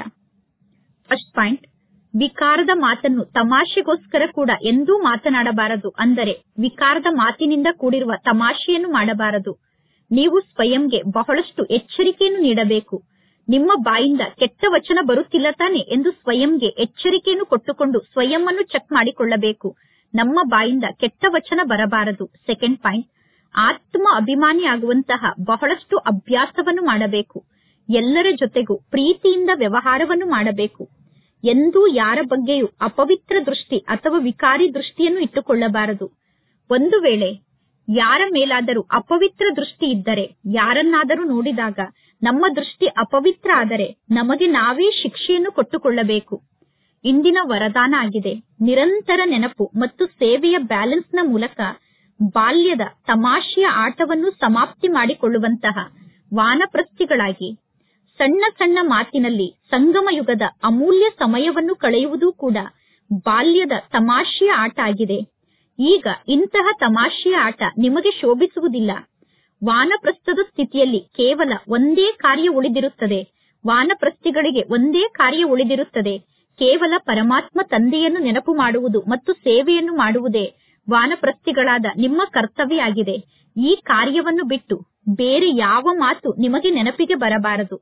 ಫಸ್ಟ್ ಪಾಯಿಂಟ್ ವಿಕಾರದ ಮಾತನ್ನು ತಮಾಷೆಗೋಸ್ಕರ ಕೂಡ ಎಂದೂ ಮಾತನಾಡಬಾರದು ಅಂದರೆ ವಿಕಾರದ ಮಾತಿನಿಂದ ಕೂಡಿರುವ ತಮಾಷೆಯನ್ನು ಮಾಡಬಾರದು ನೀವು ಸ್ವಯಂಗೆ ಬಹಳಷ್ಟು ಎಚ್ಚರಿಕೆಯನ್ನು ನೀಡಬೇಕು ನಿಮ್ಮ ಬಾಯಿಂದ ಕೆಟ್ಟ ವಚನ ಬರುತ್ತಿಲ್ಲ ತಾನೆ ಎಂದು ಸ್ವಯಂಗೆ ಎಚ್ಚರಿಕೆಯನ್ನು ಕೊಟ್ಟುಕೊಂಡು ಸ್ವಯಂವನ್ನು ಚೆಕ್ ಮಾಡಿಕೊಳ್ಳಬೇಕು ನಮ್ಮ ಬಾಯಿಂದ ಕೆಟ್ಟ ವಚನ ಬರಬಾರದು ಸೆಕೆಂಡ್ ಪಾಯಿಂಟ್ ಆತ್ಮ ಅಭಿಮಾನಿಯಾಗುವಂತಹ ಬಹಳಷ್ಟು ಅಭ್ಯಾಸವನ್ನು ಮಾಡಬೇಕು ಎಲ್ಲರ ಜೊತೆಗೂ ಪ್ರೀತಿಯಿಂದ ವ್ಯವಹಾರವನ್ನು ಮಾಡಬೇಕು ಎಂದೂ ಯಾರ ಬಗ್ಗೆಯೂ ಅಪವಿತ್ರ ದೃಷ್ಟಿ ಅಥವಾ ವಿಕಾರಿ ದೃಷ್ಟಿಯನ್ನು ಇಟ್ಟುಕೊಳ್ಳಬಾರದು ಒಂದು ವೇಳೆ ಯಾರ ಮೇಲಾದರೂ ಅಪವಿತ್ರ ದೃಷ್ಟಿ ಇದ್ದರೆ ಯಾರನ್ನಾದರೂ ನೋಡಿದಾಗ ನಮ್ಮ ದೃಷ್ಟಿ ಅಪವಿತ್ರ ಆದರೆ ನಮಗೆ ನಾವೇ ಶಿಕ್ಷೆಯನ್ನು ಕೊಟ್ಟುಕೊಳ್ಳಬೇಕು ಇಂದಿನ ವರದಾನ ಆಗಿದೆ ನಿರಂತರ ನೆನಪು ಮತ್ತು ಸೇವೆಯ ಬ್ಯಾಲೆನ್ಸ್ನ ಮೂಲಕ ಬಾಲ್ಯದ ತಮಾಷೆಯ ಆಟವನ್ನು ಸಮಾಪ್ತಿ ಮಾಡಿಕೊಳ್ಳುವಂತಹ ವಾನಪ್ರಸ್ಥಿಗಳಾಗಿ ಸಣ್ಣ ಸಣ್ಣ ಮಾತಿನಲ್ಲಿ ಸಂಗಮ ಯುಗದ ಅಮೂಲ್ಯ ಸಮಯವನ್ನು ಕಳೆಯುವುದೂ ಕೂಡ ಬಾಲ್ಯದ ತಮಾಷೆಯ ಆಟ ಆಗಿದೆ ಈಗ ಇಂತಹ ತಮಾಷೆಯ ಆಟ ನಿಮಗೆ ಶೋಭಿಸುವುದಿಲ್ಲ ವಾನಪ್ರಸ್ಥದ ಸ್ಥಿತಿಯಲ್ಲಿ ಕೇವಲ ಒಂದೇ ಕಾರ್ಯ ಉಳಿದಿರುತ್ತದೆ ವಾನಪ್ರಸ್ಥಿಗಳಿಗೆ ಒಂದೇ ಕಾರ್ಯ ಉಳಿದಿರುತ್ತದೆ ಕೇವಲ ಪರಮಾತ್ಮ ತಂದೆಯನ್ನು ನೆನಪು ಮಾಡುವುದು ಮತ್ತು ಸೇವೆಯನ್ನು ಮಾಡುವುದೇ ವಾನಪ್ರಸ್ಥಿಗಳಾದ ನಿಮ್ಮ ಕರ್ತವ್ಯ ಆಗಿದೆ ಈ ಕಾರ್ಯವನ್ನು ಬಿಟ್ಟು ಬೇರೆ ಯಾವ ಮಾತು ನಿಮಗೆ ನೆನಪಿಗೆ ಬರಬಾರದು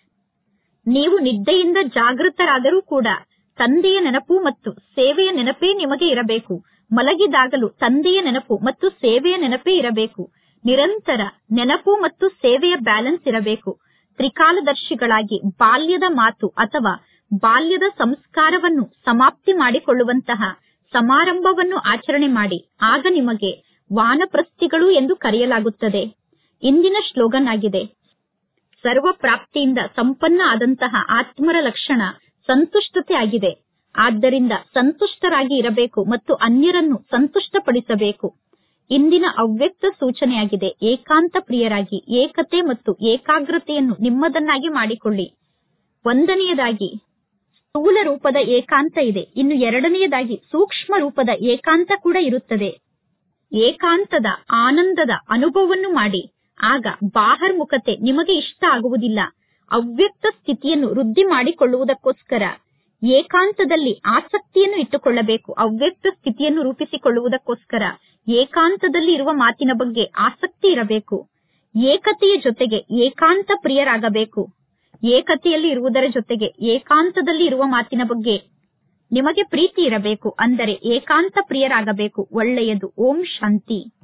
ನೀವು ನಿದ್ದೆಯಿಂದ ಜಾಗೃತರಾದರೂ ಕೂಡ ತಂದೆಯ ನೆನಪು ಮತ್ತು ಸೇವೆಯ ನೆನಪೇ ನಿಮಗೆ ಇರಬೇಕು ಮಲಗಿದಾಗಲೂ ತಂದೆಯ ನೆನಪು ಮತ್ತು ಸೇವೆಯ ನೆನಪೇ ಇರಬೇಕು ನಿರಂತರ ನೆನಪು ಮತ್ತು ಸೇವೆಯ ಬ್ಯಾಲೆನ್ಸ್ ಇರಬೇಕು ತ್ರಿಕಾಲದರ್ಶಿಗಳಾಗಿ ಬಾಲ್ಯದ ಮಾತು ಅಥವಾ ಬಾಲ್ಯದ ಸಂಸ್ಕಾರವನ್ನು ಸಮಾಪ್ತಿ ಮಾಡಿಕೊಳ್ಳುವಂತಹ ಸಮಾರಂಭವನ್ನು ಆಚರಣೆ ಮಾಡಿ ಆಗ ನಿಮಗೆ ವಾನಪ್ರಸ್ಥಿಗಳು ಎಂದು ಕರೆಯಲಾಗುತ್ತದೆ ಇಂದಿನ ಶ್ಲೋಗನ್ ಆಗಿದೆ ಸರ್ವ ಪ್ರಾಪ್ತಿಯಿಂದ ಸಂಪನ್ನ ಆದಂತಹ ಆತ್ಮರ ಲಕ್ಷಣ ಸಂತುಷ್ಟತೆ ಆಗಿದೆ ಆದ್ದರಿಂದ ಸಂತುಷ್ಟರಾಗಿ ಇರಬೇಕು ಮತ್ತು ಅನ್ಯರನ್ನು ಸಂತುಷ್ಟಪಡಿಸಬೇಕು ಇಂದಿನ ಅವ್ಯಕ್ತ ಸೂಚನೆಯಾಗಿದೆ ಏಕಾಂತ ಪ್ರಿಯರಾಗಿ ಏಕತೆ ಮತ್ತು ಏಕಾಗ್ರತೆಯನ್ನು ನಿಮ್ಮದನ್ನಾಗಿ ಮಾಡಿಕೊಳ್ಳಿ ಒಂದನೆಯದಾಗಿ ಸ್ಥೂಲ ರೂಪದ ಏಕಾಂತ ಇದೆ ಇನ್ನು ಎರಡನೆಯದಾಗಿ ಸೂಕ್ಷ್ಮ ರೂಪದ ಏಕಾಂತ ಕೂಡ ಇರುತ್ತದೆ ಏಕಾಂತದ ಆನಂದದ ಅನುಭವವನ್ನು ಮಾಡಿ ಆಗ ಬಾಹರ್ಮುಖತೆ ನಿಮಗೆ ಇಷ್ಟ ಆಗುವುದಿಲ್ಲ ಅವ್ಯಕ್ತ ಸ್ಥಿತಿಯನ್ನು ವೃದ್ಧಿ ಮಾಡಿಕೊಳ್ಳುವುದಕ್ಕೋಸ್ಕರ ಏಕಾಂತದಲ್ಲಿ ಆಸಕ್ತಿಯನ್ನು ಇಟ್ಟುಕೊಳ್ಳಬೇಕು ಅವ್ಯಕ್ತ ಸ್ಥಿತಿಯನ್ನು ರೂಪಿಸಿಕೊಳ್ಳುವುದಕ್ಕೋಸ್ಕರ ಏಕಾಂತದಲ್ಲಿ ಇರುವ ಮಾತಿನ ಬಗ್ಗೆ ಆಸಕ್ತಿ ಇರಬೇಕು ಏಕತೆಯ ಜೊತೆಗೆ ಏಕಾಂತ ಪ್ರಿಯರಾಗಬೇಕು ಏಕತೆಯಲ್ಲಿ ಇರುವುದರ ಜೊತೆಗೆ ಏಕಾಂತದಲ್ಲಿ ಇರುವ ಮಾತಿನ ಬಗ್ಗೆ ನಿಮಗೆ ಪ್ರೀತಿ ಇರಬೇಕು ಅಂದರೆ ಏಕಾಂತ ಪ್ರಿಯರಾಗಬೇಕು ಒಳ್ಳೆಯದು ಓಂ ಶಾಂತಿ